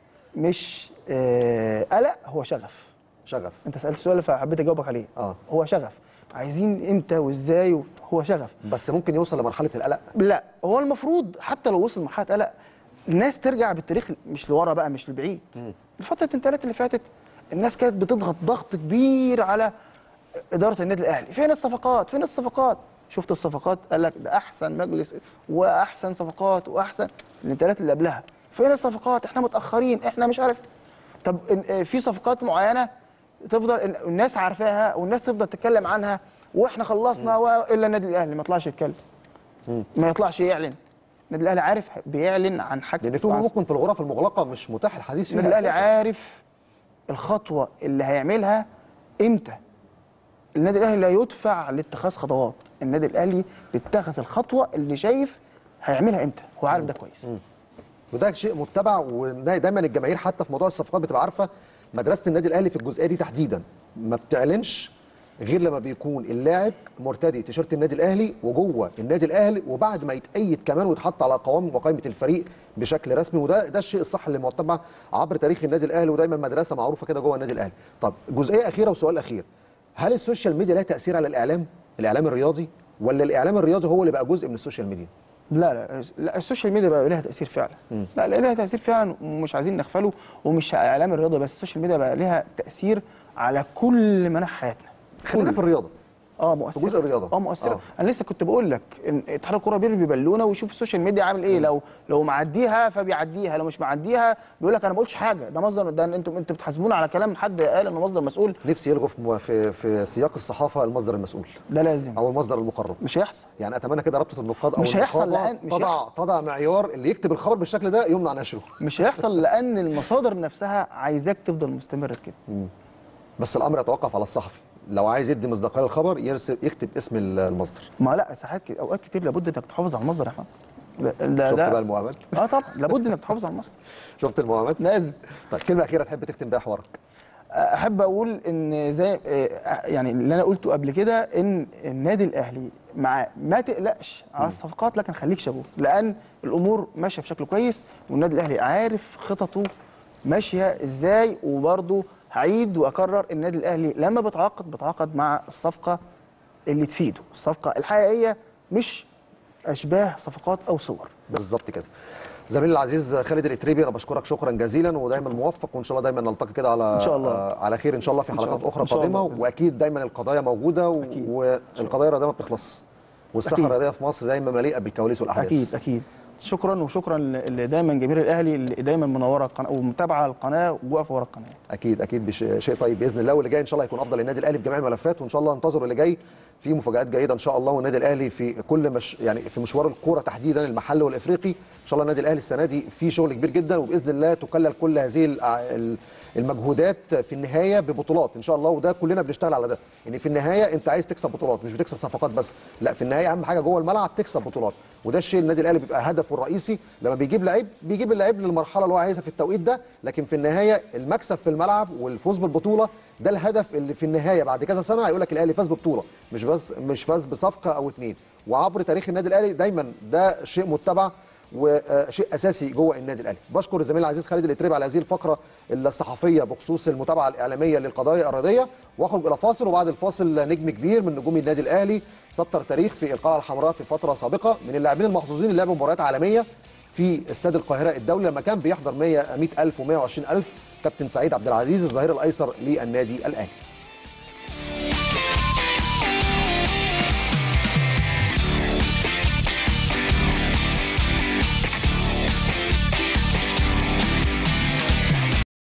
مش آه قلق هو شغف شغف انت سالت سؤال فحبيت اجاوبك عليه آه. هو شغف عايزين امتى وازاي و- هو شغف بس ممكن يوصل لمرحله القلق لا هو المفروض حتى لو وصل مرحله قلق الناس ترجع بالتاريخ مش لورا بقى مش لبعيد الفتره الانتقالات اللي فاتت الناس كانت بتضغط ضغط كبير على اداره النادي الاهلي فين الصفقات فين الصفقات شفت الصفقات قال لك ده احسن مجلس واحسن صفقات واحسن الانتقالات اللي قبلها فين الصفقات احنا متاخرين احنا مش عارف طب إن- آه، في صفقات معينه تفضل ال- الناس عارفاها والناس تفضل تتكلم عنها واحنا خلصنا و- الا النادي الاهلي ما يطلعش يتكلم ما يطلعش يعلن النادي الاهلي عارف بيعلن عن حاجه لان في ممكن في الغرف المغلقه مش متاح الحديث فيها النادي الاهلي أساساً. عارف الخطوه اللي هيعملها امتى النادي الاهلي لا يدفع لاتخاذ خطوات النادي الاهلي بيتخذ الخطوه اللي شايف هيعملها امتى هو عارف ده كويس وده شيء متبع ودايما الجماهير حتى في موضوع الصفقات بتبقى عارفه مدرسه النادي الاهلي في الجزئيه دي تحديدا ما بتعلنش غير لما بيكون اللاعب مرتدي تيشيرت النادي الاهلي وجوه النادي الاهلي وبعد ما يتأيد كمان ويتحط على قوام وقائمه الفريق بشكل رسمي وده ده الشيء الصح اللي متبع عبر تاريخ النادي الاهلي ودايما مدرسه معروفه كده جوه النادي الاهلي. طب جزئيه اخيره وسؤال اخير هل السوشيال ميديا لها تاثير على الاعلام؟ الاعلام الرياضي ولا الاعلام الرياضي هو اللي بقى جزء من السوشيال ميديا؟ لا لا لا السوشيال ميديا بقى لها تاثير فعلا لا لا لها تاثير فعلا ومش عايزين نغفله ومش اعلام الرياضه بس السوشيال ميديا بقى لها تاثير على كل مناحي حياتنا خلينا في الرياضه اه مؤثره في جزء الرياضة. اه مؤثره آه. آه. انا لسه كنت بقول لك ان اتحاد الكوره بيرمي ببالونه ويشوف السوشيال ميديا عامل ايه لو لو معديها فبيعديها لو مش معديها بيقول لك انا ما قلتش حاجه ده مصدر ده انتوا انتوا بتحاسبونا على كلام حد قال انه مصدر مسؤول نفسي يلغوا في مو- في في سياق الصحافه المصدر المسؤول ده لازم او المصدر المقرب مش هيحصل يعني اتمنى كده رابطه النقاد او مش هيحصل النقابة لأن- مش تضع هيحصل. تضع معيار اللي يكتب الخبر بالشكل ده يمنع نشره مش هيحصل لان المصادر نفسها عايزاك تفضل مستمر كده بس الامر يتوقف على الصحفي لو عايز يدي مصداقيه للخبر يرسم يكتب اسم ال- المصدر ما لا ساعات كده اوقات كتير لابد انك تحافظ على المصدر يا احمد ده- ده شفت ده- بقى الموهمات اه طبعا لابد انك تحافظ على المصدر شفت الموهمات لازم طيب كلمه اخيره تحب تختم بيها حوارك احب اقول ان زي آه، يعني اللي انا قلته قبل كده ان النادي الاهلي مع ما تقلقش على الصفقات لكن خليك شغوف لان الامور ماشيه بشكل كويس والنادي الاهلي عارف خططه ماشيه ازاي وبرضه هعيد واكرر النادي الاهلي لما بيتعاقد بيتعاقد مع الصفقه اللي تفيده الصفقه الحقيقيه مش اشباه صفقات او صور بالظبط كده زميلي العزيز خالد الاتريبي انا بشكرك شكرا جزيلا ودايما موفق وان شاء الله دايما نلتقي كده على إن شاء الله. آه، على خير ان شاء الله في إن شاء حلقات الله. اخرى إن شاء قادمه الله. واكيد دايما القضايا موجوده و... أكيد. والقضايا الرياضيه ما بتخلص والساحه أكيد. الرياضيه في مصر دايما مليئه بالكواليس والاحداث اكيد اكيد شكرا وشكرا ل- دايما جماهير الاهلي اللي دايما منوره القناه ومتابعه القناه وواقفه ورا القناه اكيد اكيد بش- شيء طيب باذن الله واللي جاي ان شاء الله هيكون افضل للنادي الاهلي في جميع الملفات وان شاء الله انتظروا اللي جاي في مفاجات جيده ان شاء الله والنادي الاهلي في كل مش يعني في مشوار الكوره تحديدا المحلي والافريقي ان شاء الله النادي الاهلي السنه دي في شغل كبير جدا وباذن الله تكلل كل هذه الع- ال- المجهودات في النهايه ببطولات ان شاء الله وده كلنا بنشتغل على ده ان في النهايه انت عايز تكسب بطولات مش بتكسب صفقات بس لا في النهايه اهم حاجه جوه الملعب تكسب بطولات وده الشيء النادي الاهلي بيبقى هدفه الرئيسي لما بيجيب لعيب بيجيب اللعيب للمرحله اللي هو عايزها في التوقيت ده لكن في النهايه المكسب في الملعب والفوز بالبطوله ده الهدف اللي في النهايه بعد كذا سنه هيقول لك الاهلي فاز ببطوله مش بس مش فاز بصفقه او اتنين وعبر تاريخ النادي الاهلي دايما ده شيء متبع وشيء اساسي جوه النادي الاهلي بشكر الزميل العزيز خالد الاتريبي على هذه الفقره الصحفيه بخصوص المتابعه الاعلاميه للقضايا الرياضيه واخرج الى فاصل وبعد الفاصل نجم كبير من نجوم النادي الاهلي سطر تاريخ في القلعه الحمراء في فتره سابقه من اللاعبين المحظوظين اللي لعبوا مباريات عالميه في استاد القاهره الدولي لما كان بيحضر 100 100000 و120000 كابتن سعيد عبد العزيز الظهير الايسر للنادي الاهلي